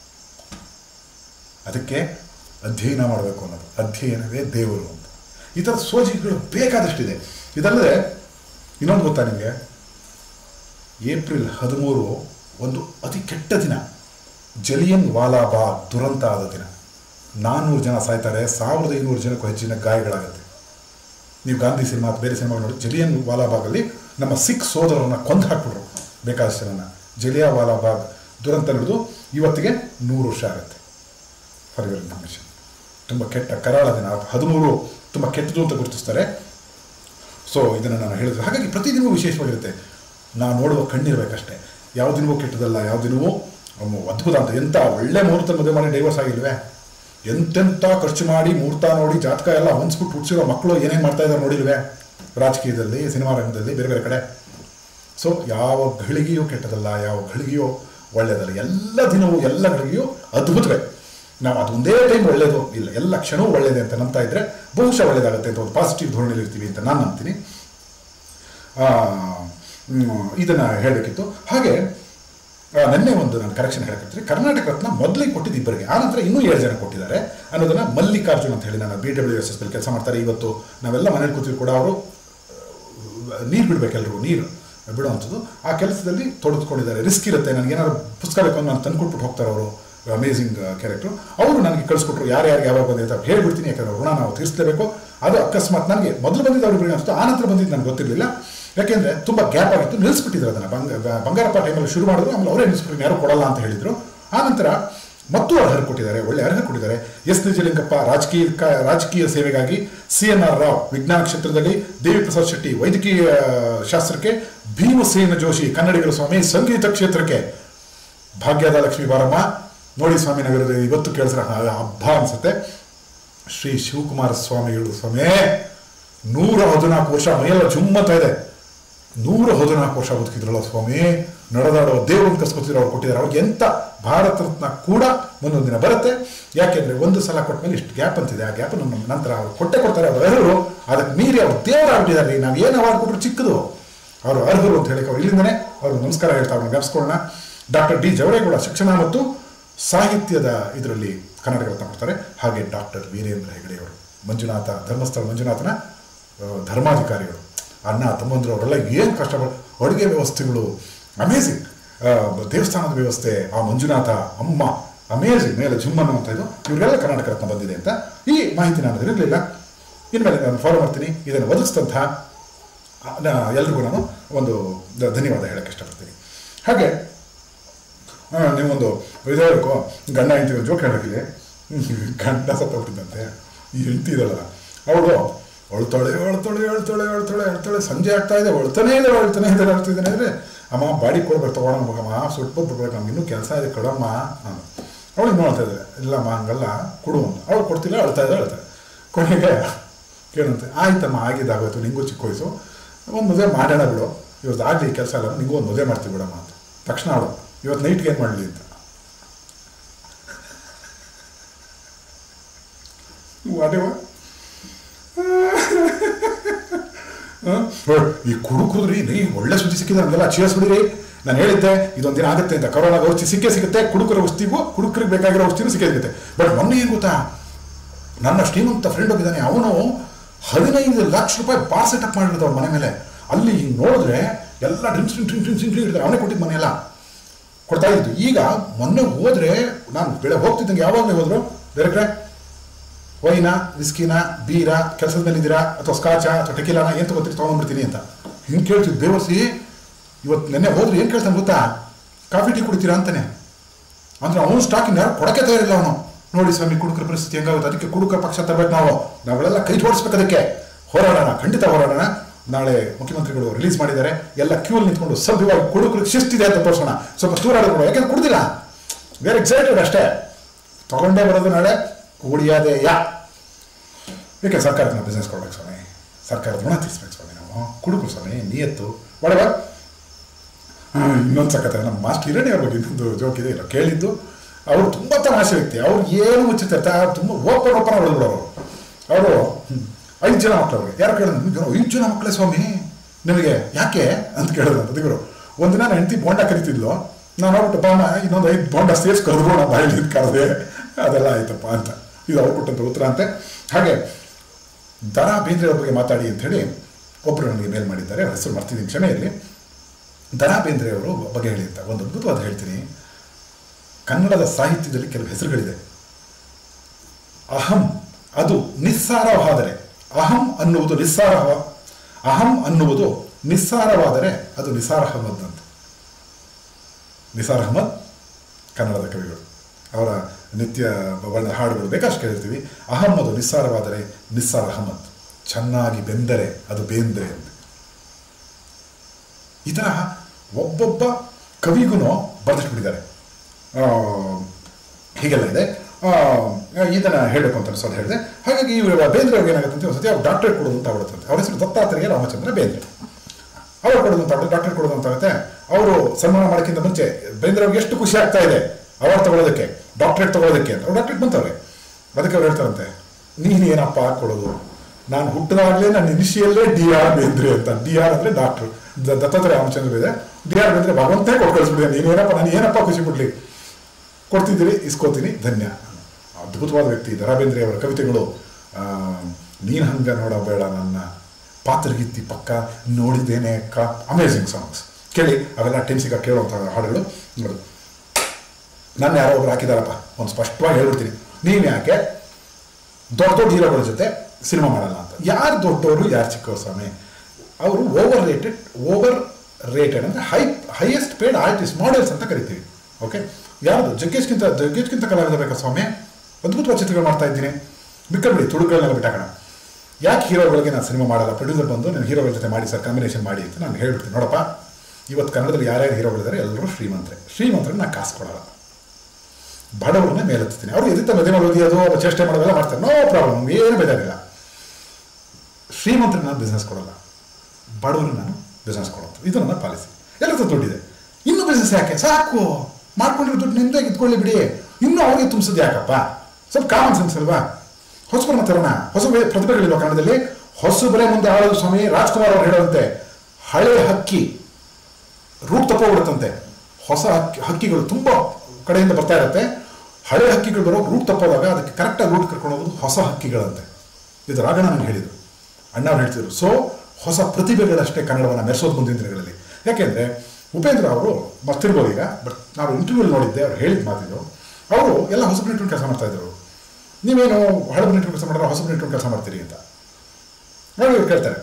ಅದಕ್ಕೆ ಅಧ್ಯಯನ ಮಾಡಬೇಕು ಅನ್ನೋದು ಅಧ್ಯಯನವೇ ದೇವರು ಅಂತ ಈ ಥರದ ಸೋಜಿಗಳು ಬೇಕಾದಷ್ಟಿದೆ ಇದಲ್ಲದೆ ಇನ್ನೊಂದು ಗೊತ್ತಾ ನಿಮಗೆ ಏಪ್ರಿಲ್ ಹದಿಮೂರು ಒಂದು ಅತಿ ಕೆಟ್ಟ ದಿನ ಜಲಿಯನ್ ವಾಲಾಬಾಗ್ ದುರಂತ ಆದ ದಿನ ನಾನ್ನೂರು ಜನ ಸಾಯ್ತಾರೆ ಸಾವಿರದ ಐನೂರು ಜನಕ್ಕೂ ಹೆಚ್ಚಿನ ಗಾಯಗಳಾಗುತ್ತೆ ನೀವು ಗಾಂಧಿ ಸಿನಿಮಾ ಅಥವಾ ಬೇರೆ ಸಿನಿಮಾ ನೋಡಿ ಜಲಿಯನ್ ವಾಲಾಬಾಗಲ್ಲಿ ನಮ್ಮ ಸಿಖ್ ಸೋದರರನ್ನ ಕೊಂದು ಹಾಕ್ಬಿಟ್ರು ಬೇಕಾದಷ್ಟು ಜನನ ಜಲಿಯಾ ವಾಲಾಬಾಗ್ ದುರಂತ ನಡೆದು ಇವತ್ತಿಗೆ ನೂರು ವರ್ಷ ಆಗುತ್ತೆ ಫಾರ್ ಯುವರ್ ಇನ್ಫಾರ್ಮೇಷನ್ ತುಂಬ ಕೆಟ್ಟ ಕರಾಳ ದಿನ ಹದಿಮೂರು ತುಂಬ ಕೆಟ್ಟದು ಅಂತ ಗುರುತಿಸ್ತಾರೆ ಸೊ ಇದನ್ನು ನಾನು ಹೇಳಿದ್ರೆ ಹಾಗಾಗಿ ಪ್ರತಿದಿನವೂ ವಿಶೇಷವಾಗಿರುತ್ತೆ ನಾವು ನೋಡುವ ಕಣ್ಣಿರ್ಬೇಕಷ್ಟೇ ಯಾವ ದಿನವೂ ಕೆಟ್ಟದಲ್ಲ ಯಾವ ದಿನವೂ ಅಮ್ಮ ಅದ್ಭುತ ಅಂತ ಎಂಥ ಒಳ್ಳೆ ಮುಹೂರ್ತ ಮದುವೆ ಮಾಡಿ ಡೈವರ್ಸ್ ಆಗಿಲ್ವೇ ಎಂತೆಂಥ ಖರ್ಚು ಮಾಡಿ ಮುಹೂರ್ತ ನೋಡಿ ಜಾತಕ ಎಲ್ಲ ಹೊಂದ್ಸ್ಬಿಟ್ಟು ಹುಟ್ಟಿಸಿರೋ ಮಕ್ಕಳು ಏನೇನು ಮಾಡ್ತಾ ಇದ್ದಾರೆ ನೋಡಿಲ್ವೇ ರಾಜಕೀಯದಲ್ಲಿ ಸಿನಿಮಾ ರಂಗದಲ್ಲಿ ಬೇರೆ ಬೇರೆ ಕಡೆ ಸೊ ಯಾವ ಘಳಿಗೆಯೂ ಕೆಟ್ಟದಲ್ಲ ಯಾವ ಘಳಿಗೆಯೂ ಒಳ್ಳೆಯದಲ್ಲ ಎಲ್ಲ ದಿನವೂ ಎಲ್ಲ ಘಳಿಗೆಯೂ ಅದ್ಭುತವೇ ನಾವು ಅದು ಒಂದೇ ಟೈಮ್ ಒಳ್ಳೆಯದು ಇಲ್ಲ ಎಲ್ಲ ಕ್ಷಣವೂ ಒಳ್ಳೆಯದೇ ಅಂತ ನಂಬ್ತಾ ಇದ್ರೆ ಬಹುಶಃ ಒಳ್ಳೆಯದಾಗುತ್ತೆ ಅಂತ ಒಂದು ಪಾಸಿಟಿವ್ ಧೋರಣೆಯಲ್ಲಿ ಇರ್ತೀವಿ ಅಂತ ನಾನು ನಂಬ್ತೀನಿ ಇದನ್ನು ಹೇಳಬೇಕಿತ್ತು ಹಾಗೆ ಆ, ನಿನ್ನೆ ಒಂದು ನಾನು ಕರೆಕ್ಷನ್ ಹೇಳಕತ್ತೀನಿ ಕರ್ನಾಟಕ ರತ್ನ ಮೊದಲಿಗೆ ಕೊಟ್ಟಿದ್ದು ಇಬ್ಬರಿಗೆ ಆನಂತರ ಇನ್ನೂ ಏಳು ಜನ ಕೊಟ್ಟಿದ್ದಾರೆ ಅನ್ನೋದನ್ನ ಮಲ್ಲಿಕಾರ್ಜುನ್ ಅಂತ ಹೇಳಿ ನಾನು B W S S P ಕೆಲಸ ಮಾಡ್ತಾರೆ ಇವತ್ತು ನಾವೆಲ್ಲ ಮನೇಲಿ ಕೂತಿದ್ರು ಕೂಡ ಅವರು ನೀರು ಬಿಡ್ಬೇಕು ಎಲ್ರಿಗೂ ನೀರು ಬಿಡುವಂಥದ್ದು ಆ ಕೆಲಸದಲ್ಲಿ ತೊಡೆದುಕೊಂಡಿದ್ದಾರೆ ರಿಸ್ಕ್ ಇರುತ್ತೆ ನನಗೆ ಏನಾದ್ರು ಪುಸ್ತಕ ಬೇಕು ಅಂತ ನಾನು ತಂದ್ಕೊಟ್ಬಿಟ್ಟು ಹೋಗ್ತಾರೆ ಅವರು ಅಮೇಝಿಂಗ್ ಕ್ಯಾರೆಕ್ಟರ್ ಅವರು ನನಗೆ ಕಳಿಸ್ಕೊಟ್ರು ಯಾರ್ಯಾರು ಯಾವಾಗ ಬಂದಿದೆ ಅಂತ ಹೇಳ್ಬಿಡ್ತೀನಿ ಯಾಕಂದ್ರೆ ಋಣ ನಾವು ತೀರಿಸಲೇಬೇಕು ಅದು ಅಕಸ್ಮಾತ್ ನನಗೆ ಮೊದಲು ಬಂದಿದ್ದು ಅವ್ರಿಗೆ ಅನಿಸ್ತು ಆ ನಂತರ ಬಂದಿದ್ದು ನನಗೆ ಗೊತ್ತಿರಲಿಲ್ಲ ಯಾಕೆಂದರೆ ತುಂಬ ಗ್ಯಾಪ್ ಆಗಿತ್ತು ನಿಲ್ಲಿಸ್ಬಿಟ್ಟಿದ್ರು ಅದನ್ನು ಬಂಗ ಬ- ಬಂಗಾರಪ್ಪ ಟೈಮಲ್ಲಿ ಶುರು ಮಾಡಿದ್ರು ಆಮೇಲೆ ಅವರೇ ನಿಲ್ಲಿಸ್ಬಿಟ್ಟು ಯಾರು ಕೊಡಲ್ಲ ಅಂತ ಹೇಳಿದರು ಆ ನಂತರ ಮತ್ತೂ ಅರ್ಹರು ಕೊಟ್ಟಿದ್ದಾರೆ ಒಳ್ಳೆ ಅರ್ಹರು ಕೊಟ್ಟಿದ್ದಾರೆ ಎಸ್ ನಿಜಲಿಂಗಪ್ಪ ರಾಜಕೀಯ ಕ- ರಾಜಕೀಯ ಸೇವೆಗಾಗಿ ಸಿ ಎನ್ ಆರ್ ರಾವ್ ವಿಜ್ಞಾನ ಕ್ಷೇತ್ರದಲ್ಲಿ ದೇವಿ ಪ್ರಸಾದ್ ಶೆಟ್ಟಿ ವೈದ್ಯಕೀಯ ಶಾಸ್ತ್ರಕ್ಕೆ ಭೀಮಸೇನ ಜೋಶಿ ಕನ್ನಡಿಗರ ಸ್ವಾಮಿ ಸಂಗೀತ ಕ್ಷೇತ್ರಕ್ಕೆ ಭಾಗ್ಯದ ಲಕ್ಷ್ಮೀ ಬಾರಮ್ಮ ನೋಡಿ ಸ್ವಾಮಿ ನಗರದ ಇವತ್ತು ಕೇಳಿಸ್ರೆ ಹ- ಹಬ್ಬ ಅನ್ಸುತ್ತೆ ಶ್ರೀ ಶಿವಕುಮಾರ ಸ್ವಾಮಿಗಳು ಸ್ವಾಮಿ ನೂರ ಹದಿನಾಲ್ಕು ವರ್ಷ ಮೈಯೆಲ್ಲ ಜುಮ್ಮತ್ತ ಇದೆ ನೂರ ಹದಿನಾಲ್ಕು ವರ್ಷ ಬದುಕಿದ್ರಲ್ಲ ಸ್ವಾಮಿ ನಡೆದಾಡೋ ದೇವರನ್ನು ಕಸ್ಕೊತಿದ್ರು ಅವ್ರು ಕೊಟ್ಟಿದ್ದಾರೆ ಅವ್ರಿಗೆ ಎಂತ ಭಾರತ ರತ್ನ ಕೂಡ ಮುಂದೊಂದು ದಿನ ಬರುತ್ತೆ ಯಾಕೆಂದ್ರೆ ಒಂದು ಸಲ ಕೊಟ್ಟ ಮೇಲೆ ಇಷ್ಟು ಗ್ಯಾಪ್ ಅಂತಿದೆ ಆ ಗ್ಯಾಪ್ ನಮ್ಮ ನಂತರ ಅವ್ರು ಕೊಟ್ಟೆ ಕೊಡ್ತಾರೆ ಅವ್ರು ಅರ್ಹರು ಅದಕ್ಕೆ ಮೀರಿ ಅವ್ರು ದೇವರಾಗ್ಬಿಟ್ಟಿದ್ದಾರೆ ನಾವು ಏನು ಅವಾರ್ಡ್ ಕೊಟ್ಟರು ಚಿಕ್ಕದು ಅವರು ಅರ್ಹರು ಅಂತ ಹೇಳಕ್ಕೆ ಅವ್ರು ಇಲ್ಲಿಂದನೇ ಅವ್ರಿಗೆ ನಮಸ್ಕಾರ ಹೇಳ್ತಾ ಅವ್ರನ್ನ ಜ್ಞಾಪಿಸ್ಕೊಳ್ಳೋಣ ಡಾಕ್ಟರ್ ಡಿ ಜವರೇಗೌಡ ಶಿಕ್ಷಣ ಮತ್ತು ಸಾಹಿತ್ಯದ ಇದರಲ್ಲಿ ಕರ್ನಾಟಕ ರತ್ನ ಕೊಡ್ತಾರೆ ಹಾಗೆ ಡಾಕ್ಟರ್ ವೀರೇಂದ್ರ ಹೆಗಡೆಯವರು ಮಂಜುನಾಥ ಧರ್ಮಸ್ಥಳ ಮಂಜುನಾಥನ ಆ, ಧರ್ಮಾಧಿಕಾರಿಗಳು ಅಣ್ಣ ತಮ್ಮಂದ್ರು ಅವರೆಲ್ಲ ಏನು ಕಷ್ಟಪಟ್ಟು ಅಡುಗೆ ವ್ಯವಸ್ಥೆಗಳು ಅಮೇಝಿಂಗ್ ದೇವಸ್ಥಾನದ ವ್ಯವಸ್ಥೆ ಆ ಮಂಜುನಾಥ ಅಮ್ಮ ಅಮೇಝಿಂಗ್ ಮೇಲೆ ಜುಮ್ಮನ್ ಅಂತ ಇದು ಇವರೆಲ್ಲ ಕರ್ನಾಟಕ ರತ್ನ ಬಂದಿದೆ ಅಂತ ಈ ಮಾಹಿತಿ ನಾನು ಇರಲಿಲ್ಲ ಇನ್ಮೇಲೆ ನಾನು ಫಾಲೋ ಮಾಡ್ತೀನಿ ಇದನ್ನು ಒದಗಿಸಿದಂತಹ ನ- ಎಲ್ರಿಗೂ ನಾನು ಒಂದು ದ- ಧನ್ಯವಾದ ಹೇಳಕ್ಕೆ ಇಷ್ಟಪಡ್ತೀನಿ ಹಾಗೆ ಆ, ನೀವೊಂದು ಇದು ಹೇಳಬೇಕು ಗಂಡ ಹೆಂಡತಿ ಜೋಕ್ ಹೇಳಬೇಕಿದೆ ಗಂಡ ಸತ್ತೋಗ್ಬಿಟ್ಟಿದ್ದಂತೆ ಈ ಹೆಂಡತಿ ಇದಲ್ಲ ಅವಳು ಅಳ್ತಾಳೆ ಅಳ್ತಾಳೆ ಅಳ್ತಾಳೆ ಅಳ್ತಾಳೆ ಅಳ್ತಾಳೆ ಸಂಜೆ ಆಗ್ತಾ ಇದೆ ಅಳ್ತಾನೇ ಇದೆ ಅಳ್ತಾನೇ ಇದೆ ಅಳ್ತಿದ್ದಾನೆ ಅಂದರೆ ಅಮ್ಮ ಬಾಡಿ ಕೊಡ್ಬೇಕು ತಗೊಳಮ್ಮ ಮಗಮ್ಮ ಸುಟ್ಟು ಬಿಡ್ಬೇಕು ನಮ್ಗೆ ಇನ್ನೂ ಕೆಲಸ ಇದೆ ಕೊಡಮ್ಮ ನಾನು ಅವಳು ಇನ್ನೂ ಅಳ್ತಾ ಇದ್ದಾರೆ ಇಲ್ಲಮ್ಮ ಹಂಗಲ್ಲ ಕೊಡು ಅಂತ ಅವಳು ಕೊಡ್ತಿಲ್ಲ ಅಳ್ತಾ ಇದ್ದಾಳೆ ಅಳ್ತಾರೆ ಕೊನೆಗೆ ಕೇಳಂತೆ ಆಯ್ತಮ್ಮ ಆಗಿದ್ದಾಗೋಯ್ತು ನಿಂಗೂ ಚಿಕ್ಕ ವಯಸ್ಸು ಒಂದು ಮದುವೆ ಮಾಡೋಣ ಬಿಡು ಇವತ್ತು ಆಗಲಿ ಕೆಲಸ ಇಲ್ಲ ನಿಂಗೂ ಒಂದು ಮದುವೆ ಮಾಡ್ತೀವಿ ಬಿಡಮ್ಮ ಅಂತ ತಕ್ಷಣ ಅವಳು ಇವತ್ತು ನೈಟ್ಗೆ ಏನು ಮಾಡಲಿ ಅಂತ ವಾಟೆವ ಈ ಕುಡುಕುದ್ರಿ ನೀ ಒಳ್ಳೆ ಸುದ್ದಿ ಸಿಕ್ಕಿದೆ ನಮಗೆಲ್ಲ ಚೀರಿಸ್ಬಿಡಿರಿ ನಾನು ಹೇಳಿದ್ದೆ ಇದೊಂದು ದಿನ ಆಗುತ್ತೆ ಅಂತ ಕರೋನಾ ಔಷಧಿ ಸಿಕ್ಕೇ ಸಿಗುತ್ತೆ ಕುಡುಕರ ಔಷಧಿಗೂ ಕುಡುಕರಿಗೆ ಬೇಕಾಗಿರೋ ಔಷಧಿನೂ ಸಿಕ್ಕೇ ಸಿಗುತ್ತೆ ಬಟ್ ಮೊನ್ನೆ ಏನು ಗೊತ್ತಾ ನನ್ನ ಶ್ರೀಮಂತ ಫ್ರೆಂಡ್ ಒಬ್ಬಿದ್ದಾನೆ ಅವನು ಹದಿನೈದು ಲಕ್ಷ ರೂಪಾಯಿ ಬಾರ್ ಸೆಟಪ್ ಮಾಡಿರ್ತಾವ ಮನೆ ಮೇಲೆ ಅಲ್ಲಿ ಹಿಂಗೆ ನೋಡಿದ್ರೆ ಎಲ್ಲ drinks drink drink drinks drink ಇರ್ತಾರೆ ಅವನೇ ಕೊಟ್ಟಿದ್ದು ಮನೆ ಎಲ್ಲ ಕೊಡ್ತಾ ಇದ್ದು ಈಗ ಮೊನ್ನೆ ಹೋದ್ರೆ ನಾನು ಬೆಳೆ ಹೋಗ್ತಿದ್ದಂಗೆ ಯಾವಾಗಲೇ ಹೋದ್ರು ಡೈರೆಕ್ಟ್ರೆ ವೈನ ವಿಸ್ಕಿನ ಬೀರ ಕೆಲಸದ ಮೇಲೆ ಇದ್ದೀರಾ ಅಥವಾ ಸ್ಕಾಚ ಅಥವಾ ಟೆಕಿಲಾನ ಏನು ತಗೋತೀರಿ ತೊಗೊಂಡ್ಬಿಡ್ತೀನಿ ಅಂತ ಹಿಂಗೆ ಕೇಳ್ತಿದ್ದು ದೇವರ್ಸಿ ಇವತ್ತು ನೆನ್ನೆ ಹೋದ್ರೆ ಏನು ಕೇಳ್ತಾನೆ ಗೊತ್ತಾ ಕಾಫಿ ಟೀ ಕುಡಿತೀರಾ ಅಂತಾನೆ ಅಂದ್ರೆ ಅವನು ಸ್ಟಾಕಿಂಗ್ ಯಾರು ಕೊಡಕ್ಕೆ ತಯಾರಿಲ್ಲ ಅವನು ನೋಡಿ ಸ್ವಾಮಿ ಕುಡುಕರ ಪರಿಸ್ಥಿತಿ ಹೆಂಗಾಗುತ್ತೆ ಅದಕ್ಕೆ ಕುಡುಕರ ಪಕ್ಷ ತರಬೇಕು ನಾವು ನಾವೆಲ್ಲ ಕೈ ಜೋಡಿಸ್ಬೇಕು ಅದಕ್ಕೆ ಹೋರಾಡೋಣ ಖಂಡಿತ ಹೋರಾಡೋಣ ನಾಳೆ ಮುಖ್ಯಮಂತ್ರಿಗಳು ರಿಲೀಸ್ ಮಾಡಿದ್ದಾರೆ ಎಲ್ಲ ಕ್ಯೂಲ್ ನಿಂತ್ಕೊಂಡು ಸಭ್ಯವಾಗಿ ಕುಡುಕರಿಗೆ ಶಿಸ್ತಿದೆ ಅಂತ ತೋರಿಸೋಣ ಸ್ವಲ್ಪ ತೂರಾಡೋದು ಯಾಕಂದ್ರೆ ಕುಡ್ದಿಲ್ಲ ವೇರ್ ಎಕ್ಸೈಟೆಡ್ ಅಷ್ಟೇ ತಗೊಂಡೇ ಬರೋದು ನಾಳೆ ಕೂಡಿಯಾದೆ ಯಾ ಯಾಕೆ ಸರ್ಕಾರಕ್ಕೆ ನಾವು ಬಿಸ್ನೆಸ್ ಕೊಡ್ಬೇಕು ಸ್ವಾಮಿ ಸರ್ಕಾರದ ಋಣ ತೀರಿಸ್ಬೇಕು ಸ್ವಾಮಿ ನಾವು ಕುಡುಕು ಸ್ವಾಮಿ ನಿಯತ್ತು ಒಳಗ ಇನ್ನೊಂದು ಸಖತ್ ನಮ್ಮ ಮಾಸ್ಟರ್ ಹಿರಣಿ ಅವ್ರ ಬಗ್ಗೆ ಇನ್ನೊಂದು ಜೋಕ್ ಇದೆ ಇಲ್ಲ ಕೇಳಿದ್ದು ಅವರು ತುಂಬ ತಮಾಷೆ ವ್ಯಕ್ತಿ ಅವ್ರು ಏನು ಮುಚ್ಚುತ್ತಾರೆ ತುಂಬ ಓಪನ್ ಓಪನ್ ಹೊಡೆದ್ಬಿಡೋರು ಅವರು ಐದು ಜನ ಮಕ್ಕಳು ಅವ್ರಿಗೆ ಯಾರು ಕೇಳಿದ್ರು ನಿಮ್ಗೆ ಐದು ಜನ ಮಕ್ಕಳೇ ಸ್ವಾಮಿ ನಿಮಗೆ ಯಾಕೆ ಅಂತ ಕೇಳಿದ್ರು ಅಂತ ದಿಗರು ಒಂದಿನ ನನ್ನ ಹೆಂಡತಿ ಬೋಂಡ ಕರಿತಿದ್ಲು ನಾನು ಹೋಗ್ಬಿಟ್ಟು ಬಾಮ ಇನ್ನೊಂದು ಐದು ಬೋಂಡ ಸೇರಿಸಿ ಕರೆದ್ರು ನಾ ಬಾಯಲ್ಲಿ ಕರೆದೆ ಅದೆಲ್ಲ ಆಯ್ತಪ್ಪ ಅಂತ ಇದು ಅವ್ರು ಕೊಟ್ಟಂತ ಉತ್ತರ ಅಂತೆ ಹಾಗೆ ದರಾ ಬೇಂದ್ರೆ ಅವ್ರ ಬಗ್ಗೆ ಮಾತಾಡಿ ಅಂಥೇಳಿ ಒಬ್ಬರು ನನಗೆ ಮೇಲ್ ಮಾಡಿದ್ದಾರೆ ಅವ್ರ ಹೆಸರು ಮರ್ತಿದ್ದೀನಿ ಕ್ಷಮೆ ಇರಲಿ ದರಾ ಬೇಂದ್ರೆ ಅವರು ಬಗ್ಗೆ ಹೇಳಿ ಅಂತ ಒಂದು ಅದ್ಭುತವಾದ ಹೇಳ್ತೀನಿ ಕನ್ನಡದ ಸಾಹಿತ್ಯದಲ್ಲಿ ಕೆಲವು ಹೆಸರುಗಳಿದೆ ಅಹಂ ಅದು ನಿಸ್ಸಾರವಾದರೆ ಅಹಂ ಅನ್ನುವುದು ನಿಸ್ಸಾರ ಅಹಂ ಅನ್ನುವುದು ನಿಸ್ಸಾರವಾದರೆ ಅದು ನಿಸಾರ್ ಅಹಮದ್ ಅಂತ ನಿಸಾರ್ ಅಹಮದ್ ಕನ್ನಡದ ಕವಿಗಳು ಅವರ ನಿತ್ಯ ಬಣ್ಣ ಹಾಡುಗಳು ಬೇಕಷ್ಟು ಕೇಳಿರ್ತೀವಿ ಅಹಂ ಅದು ನಿಸ್ಸಾರವಾದರೆ ನಿಸ್ಸಾರ್ ಅಹಮದ್ ಚೆನ್ನಾಗಿ ಬೆಂದರೆ ಅದು ಬೇಂದ್ರೆ ಅಂತ ಈ ಥರ ಒಬ್ಬೊಬ್ಬ ಕವಿಗೂ ಬರೆದಿಟ್ಬಿಟ್ಟಿದ್ದಾರೆ ಆ, ಹೀಗೆಲ್ಲ ಇದೆ ಆ, ಇದನ್ನ ಹೇಳಬೇಕು ಅಂತ ಅನ್ಸೋದು ಹೇಳಿದೆ ಹಾಗಾಗಿ ಇವರು ಬೇಂದ್ರೆ ಅವ್ರಿಗೆ ಏನಾಗುತ್ತೆ ಒಂದ್ಸತಿ ಅವ್ರು ಡಾಕ್ಟರೇಟ್ ಕೊಡೋದು ಅಂತ ಆಗ್ಬಿಡುತ್ತೆ ಅವ್ರ ಹೆಸರು ದತ್ತಾತ್ರೇಯ ರಾಮಚಂದ್ರ ಬೇಂದ್ರೆ ಅವ್ರು ಕೊಡೋದು ಅಂತ ಆಗ್ಬಿಡುತ್ತೆ ಡಾಕ್ಟರೇಟ್ ಕೊಡೋದು ಅಂತ ಆಗುತ್ತೆ ಅವರು ಸನ್ಮಾನ ಮಾಡೋಕ್ಕಿಂತ ಮುಂಚೆ ಬೇಂದ್ರೆ ಅವ್ರಿಗೆ ಎಷ್ಟು ಖುಷಿ ಆಗ್ತಾ ಇದೆ ಅವಾರ್ಡ್ ತಗೊಳ್ಳೋದಕ್ಕೆ ಡಾಕ್ಟರೇಟ್ ತಗೊಳ್ಳೋದಕ್ಕೆ ಅಂತ ಅವ್ರು ಡಾಕ್ಟರೇಟ್ ಬಂತವ್ರೆ ಅದಕ್ಕೆ ಅವ್ರು ಹೇಳ್ತಾರಂತೆ ನೀನು ಏನಪ್ಪ ಕೊಡೋದು ನಾನು ಹುಟ್ಟಿದಾಗಲೇ ನನ್ನ ಇನಿಷಿಯಲ್ಲೇ ಡಿ ಆರ್ ಬೇಂದ್ರೆ ಅಂತ ಡಿ ಆರ್ ಅಂದರೆ doctor Dattatreya Ramachandra Bendre D R Bendre ಭಗವಂತೇ ಕೊಟ್ಟು ಕಳಿಸ್ಬಿಡಿ ನೀನು ಏನಪ್ಪ ನಾನು ಏನಪ್ಪ ಖುಷಿ ಬಿಡ್ಲಿ ಕೊಡ್ತಿದ್ದೀರಿ ಇಸ್ಕೋತೀನಿ ಧನ್ಯ ಅದ್ಭುತವಾದ ವ್ಯಕ್ತಿ ದರಾ ಬೇಂದ್ರೆ ಅವರ ಕವಿತೆಗಳು ಆ, ನೀನ್ ಹಂಗ ನೋಡಬೇಡ ನನ್ನ ಪಾತ್ರಗಿತ್ತಿ ಪಕ್ಕ ನೋಡಿದ್ದೇನೆ ಅಕ್ಕ ಅಮೇಝಿಂಗ್ ಸಾಂಗ್ಸ್ ಕೇಳಿ ಅವೆಲ್ಲ ಟೆನ್ಸಿಗ ಕೇಳುವಂಥ ಹಾಡುಗಳು ನೋಡು ನನ್ನ ಯಾರೋ ಒಬ್ರು ಹಾಕಿದಾರಪ್ಪ ಒಂದು ಸ್ಪಷ್ಟವಾಗಿ ಹೇಳ್ಬಿಡ್ತೀನಿ ನೀವು ಯಾಕೆ ದೊಡ್ಡ ದೊಡ್ಡ ಹೀರೋಗಳ ಜೊತೆ ಸಿನಿಮಾ ಮಾಡಲ್ಲ ಅಂತ ಯಾರು ದೊಡ್ಡವರು ಯಾರು ಚಿಕ್ಕವರು ಸ್ವಾಮಿ ಅವರು ಓವರ್ ರೇಟೆಡ್ ಓವರ್ ರೇಟೆಡ್ ಅಂದರೆ high highest paid artist models ಅಂತ ಕರಿತೀವಿ ಓಕೆ ಯಾರ್ದು ಜಗ್ಗೇಶ್ಗಿಂತ ಜಗ್ಗೇಶ್ಗಿಂತ ಕಲಾವಿದ ಬೇಕಾ ಸ್ವಾಮಿ ಅದ್ಭುತವಾದ ಚಿತ್ರಗಳು ಮಾಡ್ತಾ ಇದ್ದೀನಿ ಬಿಕ್ಕಬಿಡಿ ತುಡುಗಳನ್ನೆಲ್ಲ ಬಿಟ್ಟಾಕಣ ಯಾಕೆ ಹೀರೋಗಳಿಗೆ ನಾನು ಸಿನಿಮಾ ಮಾಡಲ್ಲ ಪ್ರೊಡ್ಯೂಸರ್ ಬಂದು ನಾನು ಹೀರೋಗಳ ಜೊತೆ ಮಾಡಿ ಸರ್ ಕಾಂಬಿನೇಷನ್ ಮಾಡಿ ಅಂತ ನಾನು ಹೇಳ್ಬಿಡ್ತೀನಿ ನೋಡಪ್ಪ ಇವತ್ತು ಕನ್ನಡದಲ್ಲಿ ಯಾರ್ಯಾರು ಹೀರೋಗಳಿದ್ದಾರೆ ಎಲ್ಲರೂ ಶ್ರೀಮಂತರೆ ಶ್ರೀಮಂತರಿಗೆ ನಾನು ಕಾಸು ಕೊಡಲ್ಲ ಬಡವರನ್ನ ಮೇಲೆತ್ತೀನಿ ಅವ್ರು ಎದಿತ್ತ ಮದುವೆ ಮಾಡೋದು ಅದು ಚೇಷ್ಟೆ ಮಾಡೋದೆಲ್ಲ ಮಾಡ್ತಾರೆ ನೋ ಪ್ರಾಬ್ಲಮ್ ನಮ್ಗೆ ಏನು ಬೇಜಾರಿಲ್ಲ ಶ್ರೀಮಂತರಿಗೆ ನಾನು ಬಿಸ್ನೆಸ್ ಕೊಡಲ್ಲ ಬಡವರಿಗೆ ನಾನು ಬಿಸ್ನೆಸ್ ಕೊಡೋದು ಇದು ನನ್ನ ಪಾಲಿಸಿ ಎಲ್ಲ ದುಡ್ಡಿದೆ ಇನ್ನೂ ಬಿಸ್ನೆಸ್ ಯಾಕೆ ಸಾಕು ಮಾಡ್ಕೊಂಡಿರೋ ದುಡ್ಡು ನಿಮ್ದೇ ಇದ್ಕೊಳ್ಳಿ ಬಿಡಿ ಇನ್ನೂ ಅವ್ರಿಗೆ ತುಂಬಿಸೋದು ಯಾಕಪ್ಪ ಸ್ವಲ್ಪ ಕಾಮನ್ ಸೆನ್ಸ್ ಅಲ್ವಾ ಹೊಸಬರನ್ನ ತರೋಣ ಹೊಸ ಬೆ- ಪ್ರತಿಭೆಗಳಿಲ್ವ ಕನ್ನಡದಲ್ಲಿ ಹೊಸಬರೇ ಮುಂದೆ ಆಳೋದು ಸ್ವಾಮಿ ರಾಜ್ಕುಮಾರ್ ಅವರು ಹೇಳುವಂತೆ ಹಳೆ ಹಕ್ಕಿ ರೂಟ್ ತಪ್ಪೋಗ್ಬಿಡುತ್ತಂತೆ ಹೊಸ ಹಕ್ಕಿ ಹಕ್ಕಿಗಳು ತುಂಬ ಕಡೆಯಿಂದ ಬರ್ತಾ ಇರುತ್ತೆ ಹಳೆ ಹಕ್ಕಿಗಳು ಬರೋ ರೂಟ್ ತಪ್ಪೋದಾಗ ಅದಕ್ಕೆ ಕರೆಕ್ಟಾಗಿ ರೂಟ್ ಕರ್ಕೊಂಡು ಹೋಗೋದು ಹೊಸ ಹಕ್ಕಿಗಳಂತೆ ಇದು ರಾಘಣ್ಣ ನನಗೆ ಹೇಳಿದರು ಅಣ್ಣ ಅವ್ರು ಹೇಳ್ತಿದ್ರು ಸೊ ಹೊಸ ಪ್ರತಿಭೆಗಳಷ್ಟೇ ಕನ್ನಡವನ್ನು ಮೆರೆಸೋದು ಮುಂದಿನ ದಿನಗಳಲ್ಲಿ ಯಾಕೆಂದರೆ ಉಪೇಂದ್ರ ಅವರು ಮರ್ತಿರ್ಬೋದು ಈಗ ಬಟ್ ನಾವು ಇಂಟರ್ವ್ಯೂಲ್ ನೋಡಿದ್ದೆ ಅವ್ರು ಹೇಳಿದ ಮಾತಿದ್ರು ಅವರು ಎಲ್ಲ ಹೊಸಬ್ರು ಇಟ್ಕೊಂಡು ಕೆಲಸ ಮಾಡ್ತಾ ಇದ್ರು ನೀವೇನು ಹಳಬ್ರು ಇಟ್ಕೊಂಡು ಕೆಲಸ ಮಾಡಿದ್ರೆ ಹೊಸಬ್ರು ಇಟ್ಕೊಂಡು ಕೆಲಸ ಮಾಡ್ತೀರಿ ಅಂತ ನೋಡಿ ಇವ್ರು ಕೇಳ್ತಾರೆ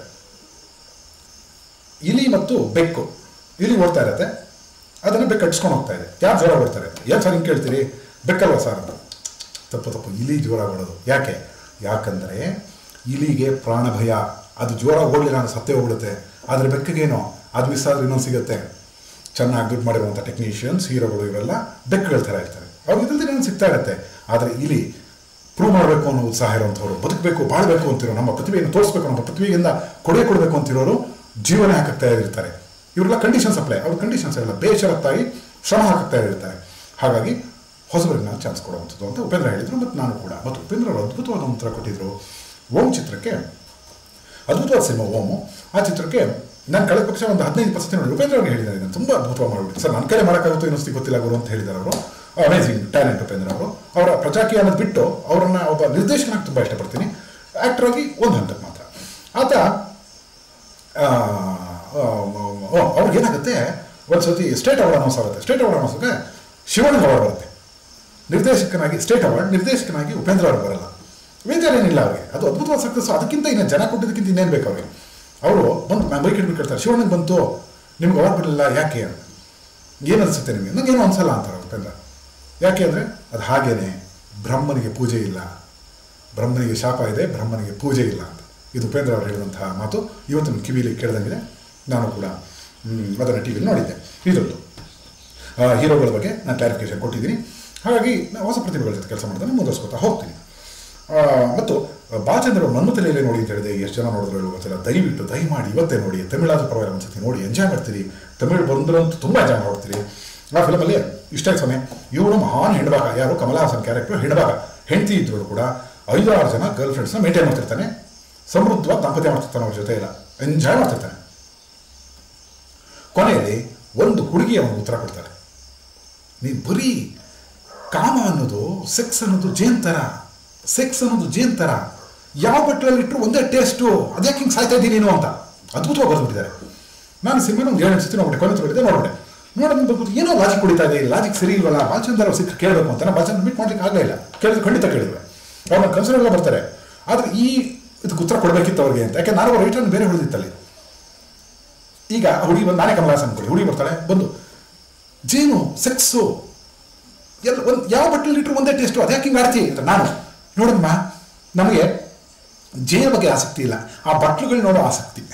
ಇಲಿ ಮತ್ತು ಬೆಕ್ಕು ಇಲಿ ಓಡ್ತಾ ಇರತ್ತೆ ಅದನ್ನು ಬೆಕ್ಕು ಕಟ್ಸ್ಕೊಂಡು ಹೋಗ್ತಾ ಇದೆ ಯಾರು ಜ್ವರ ಓಡ್ತಾರೆ ಏನು ಸರ್ ಹಿಂಗೆ ಕೇಳ್ತೀರಿ ಬೆಕ್ಕಲ್ವಾ ಸರ್ ಅಂತ ತಪ್ಪು ತಪ್ಪು ಇಲಿ ಜ್ವರ ಓಡೋದು ಯಾಕೆ ಯಾಕಂದರೆ ಇಲಿಗೆ ಪ್ರಾಣ ಭಯ ಅದು ಜ್ವರ ಓಡಲಿಲ್ಲ ಅಂದ್ರೆ ಸತ್ತೇ ಹೋಗ್ಬಿಡುತ್ತೆ ಆದರೆ ಬೆಕ್ಕಗೇನೋ ಅದು ಮಿಸ್ ಆದ್ರೆ ಇನ್ನೊಂದು ಸಿಗುತ್ತೆ ಚೆನ್ನಾಗಿ ದುಡ್ಡು ಮಾಡಿರುವಂಥ ಟೆಕ್ನಿಷಿಯನ್ಸ್ ಹೀರೋಗಳು ಇವರೆಲ್ಲ ಬೆಕ್ಕುಗಳ ಥರ ಇರ್ತಾರೆ ಅವ್ರು ಇದ್ರದ್ದು ಇನ್ನೊಂದು ಸಿಗ್ತಾ ಇರುತ್ತೆ ಆದರೆ ಇಲಿ ಪ್ರೂವ್ ಮಾಡಬೇಕು ಅನ್ನೋ ಉತ್ಸಾಹ ಇರುವಂಥವ್ರು ಬದುಕಬೇಕು ಬಾಳಬೇಕು ಅಂತಿರೋ ನಮ್ಮ ಪ್ರತಿಭೆಯನ್ನು ತೋರಿಸ್ಬೇಕು ನಮ್ಮ ಪ್ರತಿಭೆಯಿಂದ ಕೊಡೆ ಕೊಡಬೇಕು ಅಂತಿರೋರು ಜೀವನ ಹಾಕುತ್ತಾ ಇರ್ತಾರೆ ಇವರೆಲ್ಲ ಕಂಡೀಷನ್ಸ್ ಅಪ್ಲೈ ಅವ್ರ ಕಂಡೀಷನ್ಸ್ ಎಲ್ಲ ಬೇಷರತ್ತಾಗಿ ಶ್ರಮ ಹಾಕುತ್ತಾ ಇರ್ತಾರೆ ಹಾಗಾಗಿ ಹೊಸಬರಿಗೆ ನಾನು ಚಾನ್ಸ್ ಕೊಡುವಂಥದ್ದು ಅಂತ ಉಪೇಂದ್ರ ಹೇಳಿದರು ಮತ್ತು ನಾನು ಕೂಡ ಮತ್ತು ಉಪೇಂದ್ರ ಅವರು ಅದ್ಭುತವಾದ ಉತ್ತರ ಕೊಟ್ಟಿದ್ದರು ಓಂ ಚಿತ್ರಕ್ಕೆ ಅದ್ಭುತವಾದ ಸಿನಿಮಾ ಓಮು ಆ ಚಿತ್ರಕ್ಕೆ ನಾನು ಕಳೆದ ಪಕ್ಷ ಒಂದು ಹದಿನೈದು ಇಪ್ಪತ್ತು ನೋಡಿ ಉಪೇಂದ್ರ ಅವ್ರಿಗೆ ಹೇಳಿದ್ದಾರೆ ನಾನು ತುಂಬ ಅದ್ಭುತವಾಗಿ ಮಾಡಿಬಿಟ್ಟು ಸರ್ ನನ್ನ ಕೈಲಿ ಮಾಡೋಕ್ಕಾಗುತ್ತೋ ಇನ್ನೊಂದು ಗೊತ್ತಿಲ್ಲ ಗುರು ಅಂತ ಹೇಳಿದ್ದಾರೆ ಅವರು ಅಮೇಝಿಂಗ್ ಟ್ಯಾಲೆಂಟ್ ಉಪೇಂದ್ರ ಅವರು ಅವರ ಪ್ರಜಾಕಿ ಅನ್ನೋದು ಬಿಟ್ಟು ಅವರನ್ನು ಒಬ್ಬ ನಿರ್ದೇಶಕನಾಗಿ ತುಂಬ ಇಷ್ಟಪಡ್ತೀನಿ ಆ್ಯಕ್ಟರ್ ಆಗಿ ಒಂದು ಹಂತಕ್ಕೆ ಮಾತ್ರ ಆತ ಆ, ಆ, ಆ, ಅವ್ರಿಗೆ ಏನಾಗುತ್ತೆ ಒಂದು ಸತಿ ಸ್ಟೇಟ್ ಅವಾರ್ಡ್ ಅನೌನ್ಸ್ ಆಗುತ್ತೆ ಸ್ಟೇಟ್ ಅವಾರ್ಡ್ ಅನೌನ್ಸ್ಗೆ ಶಿವಣ್ಣ ಅವಾರ್ಡ್ ಬರುತ್ತೆ ನಿರ್ದೇಶಕನಾಗಿ ಸ್ಟೇಟ್ ಅವಾರ್ಡ್ ನಿರ್ದೇಶಕನಾಗಿ ಉಪೇಂದ್ರ ಅವರು ಬರಲ್ಲ ಬೇಜಾರು ಏನಿಲ್ಲ ಅವ್ರಿಗೆ ಅದು ಅದ್ಭುತವಾದ ಸಕ್ಸಸ್ ಅದಕ್ಕಿಂತ ಇನ್ನು ಜನ ಕೊಟ್ಟಿದ್ದಕ್ಕಿಂತ ಇನ್ನೇನು ಬೇಕು ಅವ್ರಿಗೆ ಅವರು ಬಂದು ಬೈಕ್ ಹಿಡ್ಬಿಟ್ಟು ಕೇಳ್ತಾರೆ ಶಿವಣ್ಣಗೆ ಬಂತು ನಿಮ್ಗೆ ಅವಾರ್ಡ್ ಬರಲಿಲ್ಲ ಯಾಕೆ ಅಂತ ಏನು ಅನಿಸುತ್ತೆ ನಿಮಗೆ ನನಗೇನು ಅನ್ಸಲ್ಲ ಅಂತಾರೆ ಉಪೇಂದ್ರ ಯಾಕೆ ಅಂದರೆ ಅದು ಹಾಗೇನೆ ಬ್ರಹ್ಮನಿಗೆ ಪೂಜೆ ಇಲ್ಲ ಬ್ರಹ್ಮನಿಗೆ ಶಾಪ ಇದೆ ಬ್ರಹ್ಮನಿಗೆ ಪೂಜೆ ಇಲ್ಲ ಅಂತ ಇದು ಉಪೇಂದ್ರ ಅವರು ಹೇಳಿದಂತಹ ಮಾತು ಇವತ್ತು ನನ್ನ ಕಿವಿಲಿ ಕೇಳ್ದಂಗಿದೆ ನಾನು ಕೂಡ ಹ್ಮ್, ಅದನ್ನು ಟಿ ವಿಲಿ ನೋಡಿದ್ದೆ ಇದೊಂದು ಆ, ಹೀರೋಗಳ ಬಗ್ಗೆ ನಾನು ಕ್ಲಾರಿಫಿಕೇಶನ್ ಕೊಟ್ಟಿದ್ದೀನಿ ಹಾಗಾಗಿ ನಾನು ಹೊಸ ಪ್ರತಿಭೆಗಳ ಜೊತೆ ಕೆಲಸ ಮಾಡೋದನ್ನು ಮುಂದುವರಿಸ್ಕೊತಾ ಹೋಗ್ತೀನಿ ಆ, ಮತ್ತು ಬಾಲಚಂದ್ರ ಮನ್ಮಥಲಿಯಲ್ಲೇ ನೋಡಿ ಅಂತ ಹೇಳಿದೆ ಎಷ್ಟು ಜನ ನೋಡಿದ್ರು ಹೇಳುವ ಗೊತ್ತಿಲ್ಲ ದಯವಿಟ್ಟು ದಯಮಾಡಿ ಇವತ್ತೇ ನೋಡಿ ತಮಿಳಾದ್ರೂ ಪರವಾಗಿಲ್ಲ ಒಂದ್ಸತಿ ನೋಡಿ ಎಂಜಾಯ್ ಮಾಡ್ತೀರಿ ತಮಿಳು ಬಂದ್ರಂತೂ ತುಂಬ ಎಂಜಾಯ್ ಮಾಡ್ತೀರಿ ಆ ಫಿಲಮಲ್ಲಿ ಇಷ್ಟ ಆಯ್ತು ಸ್ವಾಮಿ ಇವನು ಮಹಾನ್ ಹೆಣ್ಭಾಗ ಯಾರು ಕಮಲಾ ಹಾಸನ್ ಕ್ಯಾರೆಕ್ಟರ್ ಹೆಣ್ಭಾಗ ಹೆಂಡತಿ ಇದ್ರು ಕೂಡ ಐದಾರು ಜನ ಗರ್ಲ್ ಫ್ರೆಂಡ್ಸ್ನ ಮೇಂಟೈನ್ ಮಾಡ್ತಿರ್ತಾನೆ ಸಮೃದ್ಧವಾಗಿ ದಾಂಪತ್ಯ ಮಾಡ್ತಿರ್ತಾನೆ ಅವ್ರ ಜೊತೆ ಇಲ್ಲ ಎಂಜಾಯ್ ಮಾಡ್ತಿರ್ತಾನೆ ಕೊನೆಯಲ್ಲಿ ಒಂದು ಹುಡುಗಿ ಅವನು ಉತ್ತರ ಕೊಡ್ತಾಳೆ ನೀನು ಬರೀ ಕಾಮ ಅನ್ನೋದು ಸೆಕ್ಸ್ ಅನ್ನೋದು ಜೇನ್ ಥರ ಸೆಕ್ಸ್ ಅನ್ನೋದು ಜೇನ್ ಥರ ಯಾವ ಬಟ್ಟಲಲ್ಲಿ ಇಟ್ಟರು ಒಂದೇ ಟೇಸ್ಟು ಅದ್ಯಾಕೆ ಹಿಂಗೆ ಸಾಯ್ತಾ ಇದ್ದೀನಿ ನೀನು ಅಂತ ಅದ್ಭುತವಾಗಿ ಬರೆದ್ಬಿಟ್ಟಿದ್ದಾರೆ ನಾನು ಸಿನಿಮಾ ಒಂದು ಏಳು ಸತಿ ನೋಡ್ಬಿಟ್ಟೆ ಕೊನೆ ತಗೊಂಡಿದ್ದೆ ನೋಡ್ಬಿಟ್ಟೆ ನೋಡೋದು ಬಂದ್ಬಿಟ್ಟು ಏನೋ ಲಾಜಿಕ್ ಕುಡಿತಾ ಇದೆ ಲಾಜಿಕ್ ಸರಿ ಇಲ್ವಲ್ಲ ಬಾಲಚಂದ್ರ ಅವ್ರು ಸಿಕ್ಕ ಕೇಳಬೇಕು ಅಂತ ನಾನು ಬಾಲಚಂದ್ರ ಮೀಟ್ ಮಾಡ್ಲಿಕ್ಕೆ ಆಗಲೇ ಇಲ್ಲ ಕೇಳಿದ್ರೆ ಖಂಡಿತ ಕೇಳಿದ್ವಿ ಅವ್ರನ್ನ ಕನ್ಸಿಡರ್ ಎಲ್ಲ ಬರ್ತಾರೆ ಆದರೆ ಈ ಇದಕ್ಕೆ ಉತ್ತರ ಕೊಡಬೇಕಿತ್ತು ಅವ್ರಿಗೆ ಅಂತ ಯಾಕೆ ನಾನು ರೈಟರ್ನ ಬೇರೆ ಹೊಡೆದಿತ್ತಲ್ಲಿ ಈಗ ಆ ಹುಡುಗಿ ಬಂದು ನಾನೇ ಕಮಲಾಸನ್ ಅನ್ಕೊಳ್ಳಿ ಹುಡುಗಿ ಬರ್ತಾಳೆ ಬಂದು ಜೇನು ಸೆಕ್ಸು ಎಲ್ಲ ಒಂದು ಯಾವ ಬಟ್ಟಲಲ್ಲಿ ಇಟ್ಟರು ಒಂದೇ ಟೇಸ್ಟು ಅದ್ಯಾಕೆ ಹಿಂಗೆ ಆಡ್ತಿ ಅಂತ ನಾನು ನೋಡಮ್ಮ ನಮಗೆ ಜೇನು ಬಗ್ಗೆ ಆಸಕ್ತಿ ಇಲ್ಲ ಆ ಬಟ್ಲುಗಳು ನೋಡೋ ಆಸಕ್ತಿ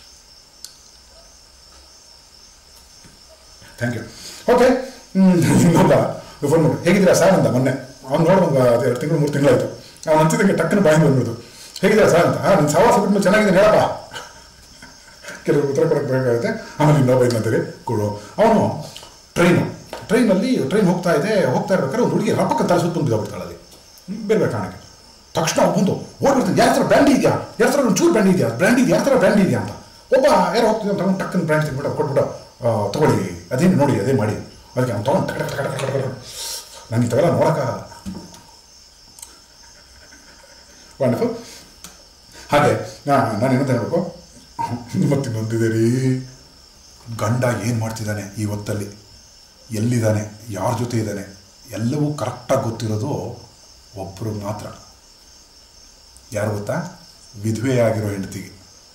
ಥ್ಯಾಂಕ್ ಯು ಓಕೆ ಇನ್ನೊಬ್ಬ ಫೋನ್ ಮಾಡಿ ಹೇಗಿದ್ದೀರಾ ಸರ್ ಅಂತ ಮೊನ್ನೆ ಅವ್ನು ನೋಡು ಒಂದು ಅದು ಎರಡು ತಿಂಗಳು ಮೂರು ತಿಂಗಳಾಯ್ತು ಅವ್ನು ಅಂತಿದ್ದಂಗೆ ಟಕ್ಕನ ಬಾಯಿ ಬಂದ್ಬಿಡ್ತು ಹೇಗಿದ್ದೀರಾ ಸರ್ ಅಂತ ಹಾಂ ನನ್ನ ಸವಾಸ ಬಿಟ್ಟು ಚೆನ್ನಾಗಿದೆ ಹೇಳಪ್ಪ ಕೆಲವರು ಉತ್ತರ ಕೊಡಕ್ಕೆ ಬೇಕಾಗುತ್ತೆ ಆಮೇಲೆ ಇನ್ನೊಬ್ಬ ಇದ್ದಂತೀವಿ ಕೊಡು ಅವನು ಟ್ರೈನು ಟ್ರೈನಲ್ಲಿ ಟ್ರೈನ್ ಹೋಗ್ತಾ ಇದೆ ಹೋಗ್ತಾ ಇರ್ಬೇಕಾದ್ರೆ ಒಂದು ಹುಡುಗಿ ರಪ್ಪಕ್ಕೆ ತಲೆ ಸುತ್ತ ಬಿದ್ದೋಗ್ಬಿಡ್ತಾಳೆ ಅಲ್ಲಿ ಬೇರೆ ಬೇರೆ ಕಾರಣಕ್ಕೆ ತಕ್ಷಣ ಅವ್ನು ಬಂದು ಓಡ್ಬಿಡ್ತಾನೆ ಯಾರ ಥರ ಬ್ರ್ಯಾಂಡಿ ಇದೆಯಾ ಯಾರ ಥರ ಒಂದು ಚೂರು ಬ್ರ್ಯಾಂಡ್ ಇದೆಯಾ ಬ್ರ್ಯಾಂಡ್ ಇದೆಯಾ ಯಾರ ಥರ ಬ್ರ್ಯಾಂಡ್ ಇದೆಯಾ ಅಂತ ಒಬ್ಬ ಯಾರು ಹೋಗ್ತಿದ್ದೆ ಅಂತ ಟಕ್ಕನ ಬ್ರ್ಯಾಂಡ್ ತಿನ್ಬಿಟ್ಟು ಕೊಟ್ಬಿಟ್ಟು ಆ, ತಗೊಳ್ಳಿ ಅದೇನು ನೋಡಿ ಅದೇ ಮಾಡಿ ಅದಕ್ಕೆ ಅವ್ನು ತೊಗೊಂಡು ಟಕ್ ಟಕ್ ಟಕ್ ಟಕ್ ಟಕ್ ಟಕ್ ನನಗೆ ತಗೊಲ್ಲ ನೋಡೋಕ್ಕಾಗಲ್ಲ ವಂಡರ್ಫುಲ್ ಹಾಗೆ ನಾನು ಏನಂತ ಹೇಳಬೇಕು ಮತ್ತೆ ಬಂದಿದೆ ರೀ ಗಂಡ ಏನು ಮಾಡ್ತಿದ್ದಾನೆ ಈ ಹೊತ್ತಲ್ಲಿ ಎಲ್ಲಿದ್ದಾನೆ ಯಾರ ಜೊತೆ ಇದ್ದಾನೆ ಎಲ್ಲವೂ ಕರೆಕ್ಟಾಗಿ ಗೊತ್ತಿರೋದು ಒಬ್ಬರು ಮಾತ್ರ ಯಾರು ಗೊತ್ತಾ ವಿಧವೆಯಾಗಿರೋ ಹೆಂಡತಿಗೆ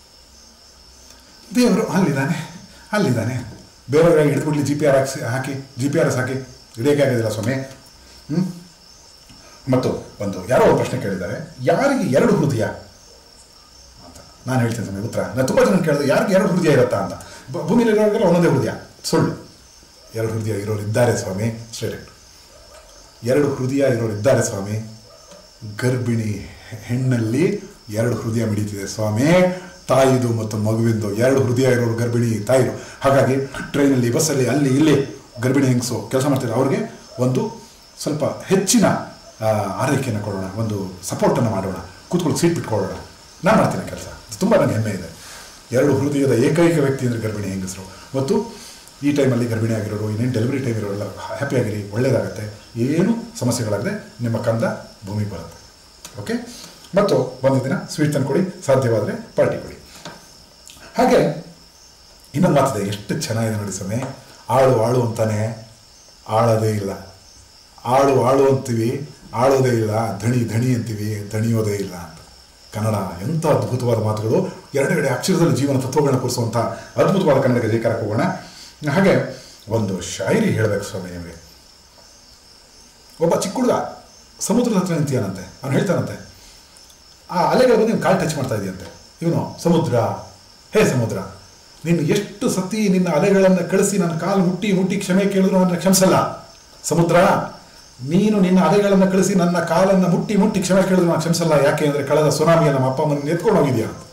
ದೇವರು ಅಲ್ಲಿದ್ದಾನೆ ಅಲ್ಲಿದ್ದಾನೆ ಬೇರೆಯವ್ರಿಗೆ ಹಿಡಿದ್ಬಿಡ್ಲಿ ಜಿ ಪಿ ಆರ್ ಹಾಕಿ ಹಾಕಿ ಜಿ ಪಿ ಆರ್ ಎಸ್ ಹಾಕಿ ಹಿಡಿಯೋಕೆ ಆಗೋದಿಲ್ಲ ಸ್ವಾಮಿ ಹ್ಞೂ ಮತ್ತು ಒಂದು ಯಾರೋ ಒಂದು ಪ್ರಶ್ನೆ ಕೇಳಿದ್ದಾರೆ ಯಾರಿಗೆ ಎರಡು ಹೃದಯ ಅಂತ ನಾನು ಹೇಳ್ತೀನಿ ಸ್ವಾಮಿ ಉತ್ತರ ನಾನು ತುಂಬ ಜನ ಕೇಳಿದೆ ಯಾರಿಗೆ ಎರಡು ಹೃದಯ ಇರುತ್ತಾ ಅಂತ ಭೂ- ಭೂಮಿಲಿರೋರಿಗೆಲ್ಲ ಒಂದೊಂದೇ ಹೃದಯ ಸುಳ್ಳು ಎರಡು ಹೃದಯ ಇರೋರು ಇದ್ದಾರೆ ಸ್ವಾಮಿ ಸ್ಟ್ರೇಟ್ ಎರಡು ಹೃದಯ ಇರೋರು ಇದ್ದಾರೆ ಸ್ವಾಮಿ ಗರ್ಭಿಣಿ ಹೆಣ್ಣಲ್ಲಿ ಎರಡು ಹೃದಯ ಮಿಡಿತಿದೆ ಸ್ವಾಮಿ ತಾಯಿದು ಮತ್ತು ಮಗುವಿಂದು ಎರಡು ಹೃದಯ ಇರೋರು ಗರ್ಭಿಣಿ ತಾಯಿರು ಹಾಗಾಗಿ ಟ್ರೈನಲ್ಲಿ ಬಸ್ಸಲ್ಲಿ ಅಲ್ಲಿ ಇಲ್ಲಿ ಗರ್ಭಿಣಿ ಹೆಂಗಸು ಕೆಲಸ ಮಾಡ್ತಿದ್ದಾರೆ ಅವ್ರಿಗೆ ಒಂದು ಸ್ವಲ್ಪ ಹೆಚ್ಚಿನ ಆ, ಆರೈಕೆಯನ್ನು ಕೊಡೋಣ ಒಂದು ಸಪೋರ್ಟನ್ನು ಮಾಡೋಣ ಕೂತ್ಕೊಳ್ಳಿ ಸೀಟ್ ಬಿಟ್ಕೊಳ್ಳೋಣ ನಾನು ಮಾಡ್ತೀನಿ ಕೆಲಸ ತುಂಬ ನನಗೆ ಹೆಮ್ಮೆ ಇದೆ ಎರಡು ಹೃದಯದ ಏಕೈಕ ವ್ಯಕ್ತಿ ಅಂದರೆ ಗರ್ಭಿಣಿ ಹೆಂಗಸರು ಮತ್ತು ಈ ಟೈಮಲ್ಲಿ ಗರ್ಭಿಣಿ ಆಗಿರೋರು ಇನ್ನೇನು ಡೆಲಿವರಿ ಟೈಮ್ ಇರೋರೆಲ್ಲ ಹ್ಯಾಪಿಯಾಗಿರಿ ಒಳ್ಳೆಯದಾಗುತ್ತೆ ಏನು ಸಮಸ್ಯೆಗಳಾಗದೆ ನಿಮ್ಮ ಕಂದ ಭೂಮಿಗೆ ಬರುತ್ತೆ ಓಕೆ ಮತ್ತು ಒಂದು ದಿನ ಸ್ವೀಟ್ ತಂದು ಕೊಡಿ ಸಾಧ್ಯವಾದರೆ ಪಾರ್ಟಿ ಕೊಡಿ ಹಾಗೆ ಇನ್ನೊಂದು ಮಾತಿದೆ ಎಷ್ಟು ಚೆನ್ನಾಗಿದೆ ನೋಡಿ ಸಮಯ ಆಳು ಆಳು ಅಂತಾನೆ ಆಳೋದೇ ಇಲ್ಲ ಆಳು ಆಳು ಅಂತೀವಿ ಆಳೋದೇ ಇಲ್ಲ ಧಣಿ ಧಣಿ ಅಂತೀವಿ ದಣಿಯೋದೇ ಇಲ್ಲ ಅಂತ ಕನ್ನಡ ಎಂಥ ಅದ್ಭುತವಾದ ಮಾತುಗಳು ಎರಡೆರಡೆ ಅಕ್ಷರದಲ್ಲಿ ಜೀವನ ತತ್ವಗಳನ್ನ ಕೂರಿಸುವಂಥ ಅದ್ಭುತವಾದ ಕನ್ನಡಕ್ಕೆ ಜೈಕಾರಕ್ಕೆ ಹೋಗೋಣ ಹಾಗೆ ಒಂದು ಶಾಯರಿ ಹೇಳಬೇಕು ಸ್ವಾಮಿ ನಿಮಗೆ ಒಬ್ಬ ಚಿಕ್ಕ ಹುಡುಗ ಸಮುದ್ರದ ಹತ್ರ ನಿಂತಿಯಾನಂತೆ ಅವ್ನು ಹೇಳ್ತಾನಂತೆ ಆ ಅಲೆಗಳು ಬಂದು ಕಾಲು ಟಚ್ ಮಾಡ್ತಾ ಇದೆಯಂತೆ ಇವನು ಸಮುದ್ರ ಹೇ ಸಮುದ್ರ ನೀನು ಎಷ್ಟು ಸತಿ ನಿನ್ನ ಅಲೆಗಳನ್ನು ಕಳಿಸಿ ನನ್ನ ಕಾಲು ಮುಟ್ಟಿ ಮುಟ್ಟಿ ಕ್ಷಮೆ ಕೇಳಿದ್ರು ನನ್ನ ಕ್ಷಮಿಸಲ್ಲ ಸಮುದ್ರ ನೀನು ನಿನ್ನ ಅಲೆಗಳನ್ನು ಕಳಿಸಿ ನನ್ನ ಕಾಲನ್ನು ಮುಟ್ಟಿ ಮುಟ್ಟಿ ಕ್ಷಮೆ ಕೇಳಿದ್ರು ನಾನು ಕ್ಷಮಿಸಲ್ಲ ಯಾಕೆ ಅಂದರೆ ಕಳೆದ ಸುನಾಮಿಯನ್ನು ನಮ್ಮ ಅಪ್ಪ ಅಮ್ಮನ ಎತ್ಕೊಂಡು ಹೋಗಿದ್ಯಾ ಅಂತ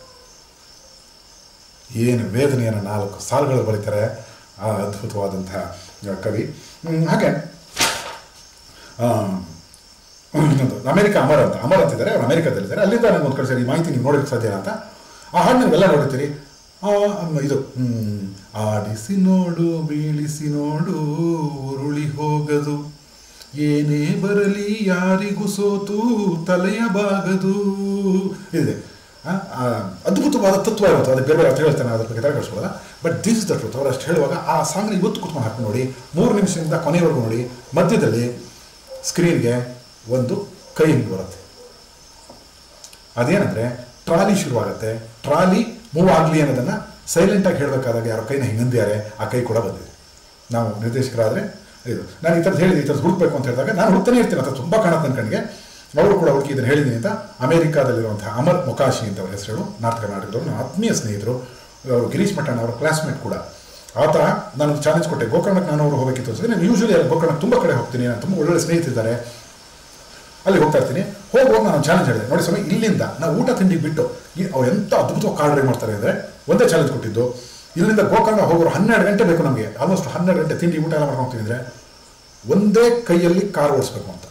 ಏನು ವೇದನೆಯನ್ನು ನಾಲ್ಕು ಸಾಲುಗಳು ಬರೀತಾರೆ ಆ ಅದ್ಭುತವಾದಂತಹ ಕವಿ ಹ್ಮ್, ಹಾಗೆ ಆ, ಇನ್ನೊಂದು ಅಮೆರಿಕ ಅಮರ್ ಅಂತ ಅಮರ್ ಅಂತಿದ್ದಾರೆ ಅವ್ರು ಅಮೆರಿಕದಲ್ಲಿದ್ದಾರೆ ಅಲ್ಲಿಂದ ನನಗೆ ಒಂದು ಕಳಿಸಿರಿ ಈ ಮಾಹಿತಿ ನೀವು ನೋಡೋಕ್ಕೆ ಸಾಧ್ಯ ಅಂತ ಆ ಹಾಡು ನೀವೆಲ್ಲ ನೋಡಿರ್ತೀರಿ ಆ, ಅಮ್ಮ, ಇದು ಹ್ಮ್, ಆಡಿಸಿ ನೋಡು ಬೀಳಿಸಿ ನೋಡು ಉರುಳಿ ಹೋಗದು ಏನೇ ಬರಲಿ ಯಾರಿಗೂ ಸೋತು ತಲೆಯ ಬಾಗದು ಇದೆ ಆ, ಆ, ಅದ್ಭುತವಾದ ತತ್ವ ಇರುತ್ತೆ ಅದು ಬೇರೆ ಬೇರೆ ಅರ್ಥ ಹೇಳ್ತಾನೆ ಅದ್ರ ಬಗ್ಗೆ ತಲೆ ಕೆಡಿಸ್ಕೊಳ್ಳಲ್ಲ but this is the truth ಅವ್ರು ಅಷ್ಟು ಹೇಳುವಾಗ ಆ ಸಾಂಗ್ನ ಇವತ್ತು ಕುತ್ಕೊಂಡು ಹಾಕಿ ನೋಡಿ ಮೂರು ನಿಮಿಷದಿಂದ ಕೊನೆಯವರೆಗೂ ನೋಡಿ ಮಧ್ಯದಲ್ಲಿ ಸ್ಕ್ರೀನ್ಗೆ ಒಂದು ಕೈ ಹಿಂಗೆ ಬರುತ್ತೆ ಅದೇನಂದ್ರೆ ಟ್ರಾಲಿ ಶುರುವಾಗುತ್ತೆ ಟ್ರಾಲಿ ಮೂವ್ ಆಗಲಿ ಅನ್ನೋದನ್ನು ಸೈಲೆಂಟಾಗಿ ಹೇಳಬೇಕಾದಾಗ ಯಾರೋ ಕೈನ ಹಿಂಗಂದಿದ್ದಾರೆ ಆ ಕೈ ಕೂಡ ಬಂದಿದೆ ನಾವು ನಿರ್ದೇಶಕರಾದರೆ ಇದು ನಾನು ಈ ಥರದ್ದು ಹೇಳಿದೆ ಈ ಥರದ್ದು ಹುಡುಕ್ಬೇಕು ಅಂತ ಹೇಳಿದಾಗ ನಾನು ಹುಡುಕ್ತಾನೆ ಇರ್ತೀನಿ ಅಂತ ತುಂಬ ಕಾಣುತ್ತೆ ನನ್ನ ಕಣ್ಣಿಗೆ ಅವರು ಕೂಡ ಹುಡುಕಿ ಇದನ್ನು ಹೇಳಿದ್ದೀನಿ ಅಂತ ಅಮೆರಿಕಾದಲ್ಲಿರುವಂತಹ ಅಮರ್ ಮೊಕಾಶಿ ಅಂತ ಅವ್ರ ಹೆಸರು ನಾರ್ತ್ ಕರ್ನಾಟಕದವರು ನನ್ನ ಆತ್ಮೀಯ ಸ್ನೇಹಿತರು ಅವರು ಗಿರೀಶ್ ಮಠಣ್ಣ ಅವರ ಕ್ಲಾಸ್ಮೇಟ್ ಕೂಡ ಆತ ನಾನು ಚಾಲೆಂಜ್ ಕೊಟ್ಟೆ ಗೋಕರ್ಣಕ್ಕೆ ನಾನು ಅವರು ಹೋಗಬೇಕಿತ್ತು ಅನ್ಸುತ್ತೆ ನಾನು ಯೂಶಲಿ ಗೋಕರ್ಣಕ್ಕೆ ತುಂಬ ಕಡೆ ಹೋಗ್ತೀನಿ ನಾನು ತುಂಬ ಒಳ್ಳೊಳ್ಳೆ ಸ್ನೇಹಿತರಿದ್ದಾರೆ ಅಲ್ಲಿ ಹೋಗ್ತಾ ಇರ್ತೀನಿ ಹೋಗುವಾಗ ನಾನು ಚಾಲೆಂಜ್ ಹೇಳಿದೆ ನೋಡಿ ಸ್ವಾಮಿ ಇಲ್ಲಿಂದ ನಾವು ಊಟ ತಿಂಡಿ ಬಿಟ್ಟು ಈ ಅವ್ರು ಎಂಥ ಅದ್ಭುತವಾಗಿ ಕಾರ್ ಡ್ರೈವ್ ಮಾಡ್ತಾರೆ ಅಂದರೆ ಒಂದೇ ಚಾಲೆಂಜ್ ಕೊಟ್ಟಿದ್ದು ಇಲ್ಲಿಂದ ಗೋಕರ್ಣ ಹೋಗೋರು ಹನ್ನೆರಡು ಗಂಟೆ ಬೇಕು ನಮಗೆ ಆಲ್ಮೋಸ್ಟ್ ಹನ್ನೆರಡು ಗಂಟೆ ತಿಂಡಿ ಊಟ ಎಲ್ಲ ಮಾಡ್ಕೊಂಡು ಹೋಗ್ತಿದ್ರೆ ಒಂದೇ ಕೈಯಲ್ಲಿ ಕಾರ್ ಓಡಿಸ್ಬೇಕು ಅಂತ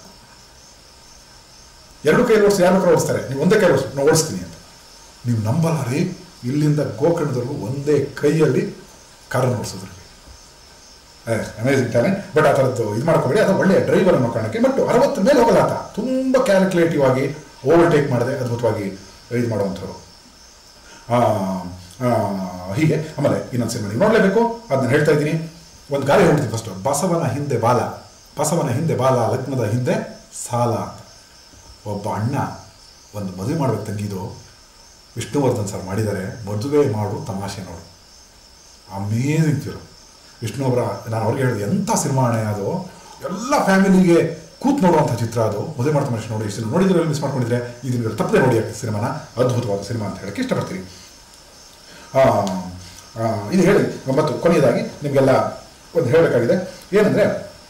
ಎರಡು ಕೈಯಲ್ಲಿ ಓಡಿಸಿ ಯಾರು ಬೇಕಾದ್ರೂ ಓಡಿಸ್ತಾರೆ ನೀವು ಒಂದೇ ಕೈ ಓಡಿಸ್ ನಾನು ಓಡಿಸ್ತೀನಿ ಅಂತ ನೀವು ನಂಬಲ್ಲ ರೀ ಇಲ್ಲಿಂದ ಗೋಕರ್ಣದವರೆಗೂ ಒಂದೇ ಕೈಯಲ್ಲಿ ಕಾರನ್ನು ಓಡಿಸಿದ್ರು ಅಮೇಝಿಂಗ್ ಟ್ಯಾಲೆಂಟ್ ಬಟ್ ಆ ಥರದ್ದು ಇದು ಮಾಡ್ಕೋಬೇಡಿ ಅದು ಒಳ್ಳೆಯ ಡ್ರೈವರ್ ಅನ್ನೋ ಕಾರಣಕ್ಕೆ ಬಟ್ ಅರವತ್ತು ಮೇಲೆ ಹೋಗಲ್ಲ ಆತ ತುಂಬ ಕ್ಯಾಲ್ಕುಲೇಟಿವ್ ಆಗಿ ಓವರ್ಟೇಕ್ ಮಾಡದೆ ಅದ್ಭುತವಾಗಿ ಇದು ಮಾಡುವಂಥವ್ರು ಆ, ಆ, ಹೀಗೆ ಆಮೇಲೆ ಇನ್ನೊಂದು ಸಿನಿಮಾ ನೀವು ನೋಡಲೇಬೇಕು ಅದನ್ನ ಹೇಳ್ತಾ ಇದ್ದೀನಿ ಒಂದು ಗಾಳಿ ಹೇಳ್ತೀನಿ ಫಸ್ಟು ಬಸವನ ಹಿಂದೆ ಬಾಲ ಬಸವನ ಹಿಂದೆ ಬಾಲ ಲಗ್ನದ ಹಿಂದೆ ಸಾಲ ಅಂತ ಒಬ್ಬ ಅಣ್ಣ ಒಂದು ಮದುವೆ ಮಾಡ್ಬೇಕು ತಂಗಿದು ವಿಷ್ಣುವರ್ಧನ್ ಸರ್ ಮಾಡಿದ್ದಾರೆ ಮದುವೆ ಮಾಡು ತಮಾಷೆ ನೋಡು ಅಮೇಝಿಂಗ್ ಫಿಲ್ಮ್ ವಿಷ್ಣು ಅವರ ನಾನು ಅವ್ರಿಗೆ ಹೇಳಿದೆ ಎಂಥ ಸಿನಿಮಾ ಅಣ್ಣ ಅದು ಎಲ್ಲ ಫ್ಯಾಮಿಲಿಗೆ ಕೂತ್ ನೋಡುವಂಥ ಚಿತ್ರ ಅದು ಮದುವೆ ಮಾಡ್ತಾ ಮನುಷ್ಯ ನೋಡಿ ಸಿನಿಮಾ ನೋಡಿದ್ರೆ ಮಿಸ್ ಮಾಡ್ಕೊಂಡಿದ್ರೆ ಇದನ್ನ ತಪ್ಪದೆ ನೋಡಿ ಆ ಸಿನಿಮಾನ ಅದ್ಭುತವಾದ ಸಿನಿಮಾ ಅಂತ ಹೇಳಕ್ಕೆ ಇಷ್ಟಪಡ್ತೀನಿ ಆ, ಆ, ಇದು ಹೇಳಿ ಮತ್ತು ಕೊನೆಯದಾಗಿ ನಿಮಗೆಲ್ಲ ಒಂದು ಹೇಳಬೇಕಾಗಿದೆ ಏನಂದರೆ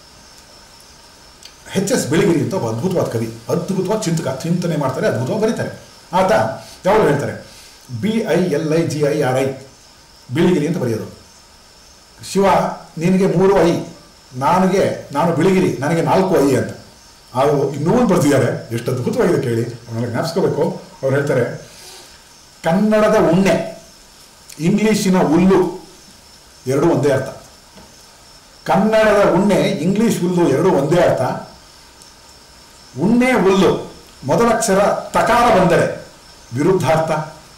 ಎಚ್ ಎಸ್ ಬೆಳಗಿರಿ ಅಂತ ಒಬ್ಬ ಅದ್ಭುತವಾದ ಕವಿ ಅದ್ಭುತವಾದ ಚಿಂತಕ ಚಿಂತನೆ ಮಾಡ್ತಾರೆ ಅದ್ಭುತವಾಗಿ ಬರೀತಾರೆ ಆತ ಯಾವಾಗ ಹೇಳ್ತಾರೆ B I L I G I R I Biligiri ಅಂತ ಬರೆಯೋದು ಶಿವ ನಿನಗೆ ಮೂರು ಐ ನನಗೆ ನಾನು ಬಿಳಿಗಿರಿ ನನಗೆ ನಾಲ್ಕು ಐ ಅಂತ ಅವರು ಇನ್ನೂ ಒಂದು ಬರ್ತಿದ್ದಾರೆ ಎಷ್ಟು ಅದ್ಭುತವಾಗಿದೆ ಕೇಳಿ ಅವನ್ನೆಲ್ಲ ಜ್ಞಾಪಿಸ್ಕೋಬೇಕು ಅವ್ರು ಹೇಳ್ತಾರೆ ಕನ್ನಡದ ಉಣ್ಣೆ ಇಂಗ್ಲಿಶಿನ ಹುಲ್ಲು ಎರಡೂ ಒಂದೇ ಅರ್ಥ ಕನ್ನಡದ ಉಣ್ಣೆ ಇಂಗ್ಲಿಷ್ ಹುಲ್ಲು ಎರಡೂ ಒಂದೇ ಅರ್ಥ ಉಣ್ಣೆ ಹುಲ್ಲು ಮೊದಲಕ್ಷರ ತಕಾರ ಬಂದರೆ ವಿರುದ್ಧಾರ್ಥ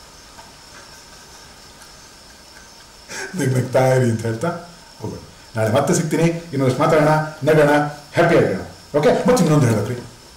ನಗ್ತಾ ಇರಿ ಅಂತ ಹೇಳ್ತಾ ಹೋಗೋಣ ನಾಳೆ ಮತ್ತೆ ಸಿಗ್ತೀನಿ ಇನ್ನೊಂದಷ್ಟು ಮಾತಾಡೋಣ ನಗೋಣ ಹ್ಯಾಪಿ ಆಗೋಣ ಓಕೆ ಮತ್ತೆ ಇನ್ನೊಂದು ಹೇಳ್ಬೇಕ್ರಿ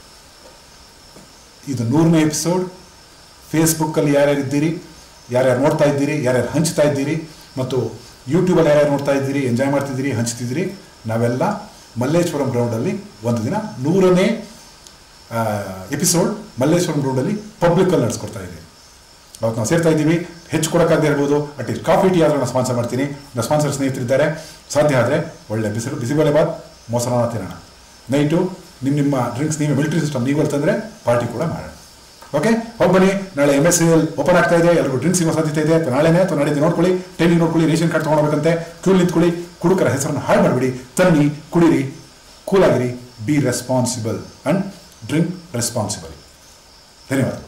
ಇದು ನೂರನೇ ಎಪಿಸೋಡ್ ಫೇಸ್ಬುಕ್ಕಲ್ಲಿ ಯಾರ್ಯಾರು ಇದ್ದೀರಿ ಯಾರ್ಯಾರು ನೋಡ್ತಾ ಇದ್ದೀರಿ ಯಾರ್ಯಾರು ಹಂಚ್ತಾ ಇದ್ದೀರಿ ಮತ್ತು ಯೂಟ್ಯೂಬಲ್ಲಿ ಯಾರ್ಯಾರು ನೋಡ್ತಾ ಇದ್ದೀರಿ ಎಂಜಾಯ್ ಮಾಡ್ತಿದ್ದೀರಿ ಹಂಚ್ತಿದ್ದೀರಿ ನಾವೆಲ್ಲ ಮಲ್ಲೇಶ್ವರಂ ಗ್ರೌಂಡಲ್ಲಿ ಒಂದು ದಿನ ನೂರನೇ ಎಪಿಸೋಡ್ ಮಲ್ಲೇಶ್ವರಂ ಗ್ರೌಂಡಲ್ಲಿ ಪಬ್ಲಿಕ್ಕಲ್ಲಿ ನಡೆಸ್ಕೊಡ್ತಾ ಇದ್ದೀವಿ ಅವತ್ತು ನಾವು ಸೇರ್ತಾ ಇದ್ದೀವಿ ಹೆಚ್ಚು ಕೊಡೋಕ್ಕಾಗದೇ ಇರ್ಬೋದು ಅಟ್ಲೀಸ್ಟ್ ಕಾಫಿ ಟೀ ಆದರೂ ನಾನು ಸ್ಪಾನ್ಸರ್ ಮಾಡ್ತೀನಿ ನನ್ನ ಸ್ಪಾನ್ಸರ್ ಸ್ನೇಹಿತರಿದ್ದಾರೆ ಸಾಧ್ಯ ಆದರೆ ಒಳ್ಳೆ ಬಿಸಿಲು ಬಿಸಿಬೇಳೆ ಬಾತ್ ಮೊಸರನ್ನ ತಿನ್ನೋಣ ನೈಟು ನಿಮ್ಮ ನಿಮ್ಮ ಡ್ರಿಂಕ್ಸ್ ನೀವೇ ಮಿಲಿಟರಿ ಸಿಸ್ಟಮ್ ನೀವು ಅಂತಂದರೆ ಪಾರ್ಟಿ ಕೂಡ ಮಾಡೋಣ ಓಕೆ ಹೋಗಿ ಬನ್ನಿ ನಾಳೆ M S C L open ಆಗ್ತಾ ಇದೆ ಎಲ್ಲರಿಗೂ ಡ್ರಿಂಕ್ಸ್ ಸಿಗೋ ಸಾಧ್ಯತೆ ಇದೆ ಅಥವಾ ನಾಳೆನೇ ಅಥವಾ ನಾಡಿದ್ದು ನೋಡ್ಕೊಳ್ಳಿ ಟೈಮಿಂಗ್ ನೋಡ್ಕೊಳ್ಳಿ ರೇಷನ್ ಕಾರ್ಡ್ ತೊಗೊಳ್ಬೇಕಂತೆ ಕ್ಯೂ ನಿಂತ್ಕೊಳ್ಳಿ ಕುಡುಕರ ಹೆಸರನ್ನು ಹಾಳು ಮಾಡಿಬಿಡಿ ತನ್ನಿ ಕುಡೀರಿ ಕೂಲಾಗಿರಿ be responsible and drink responsible ಧನ್ಯವಾದ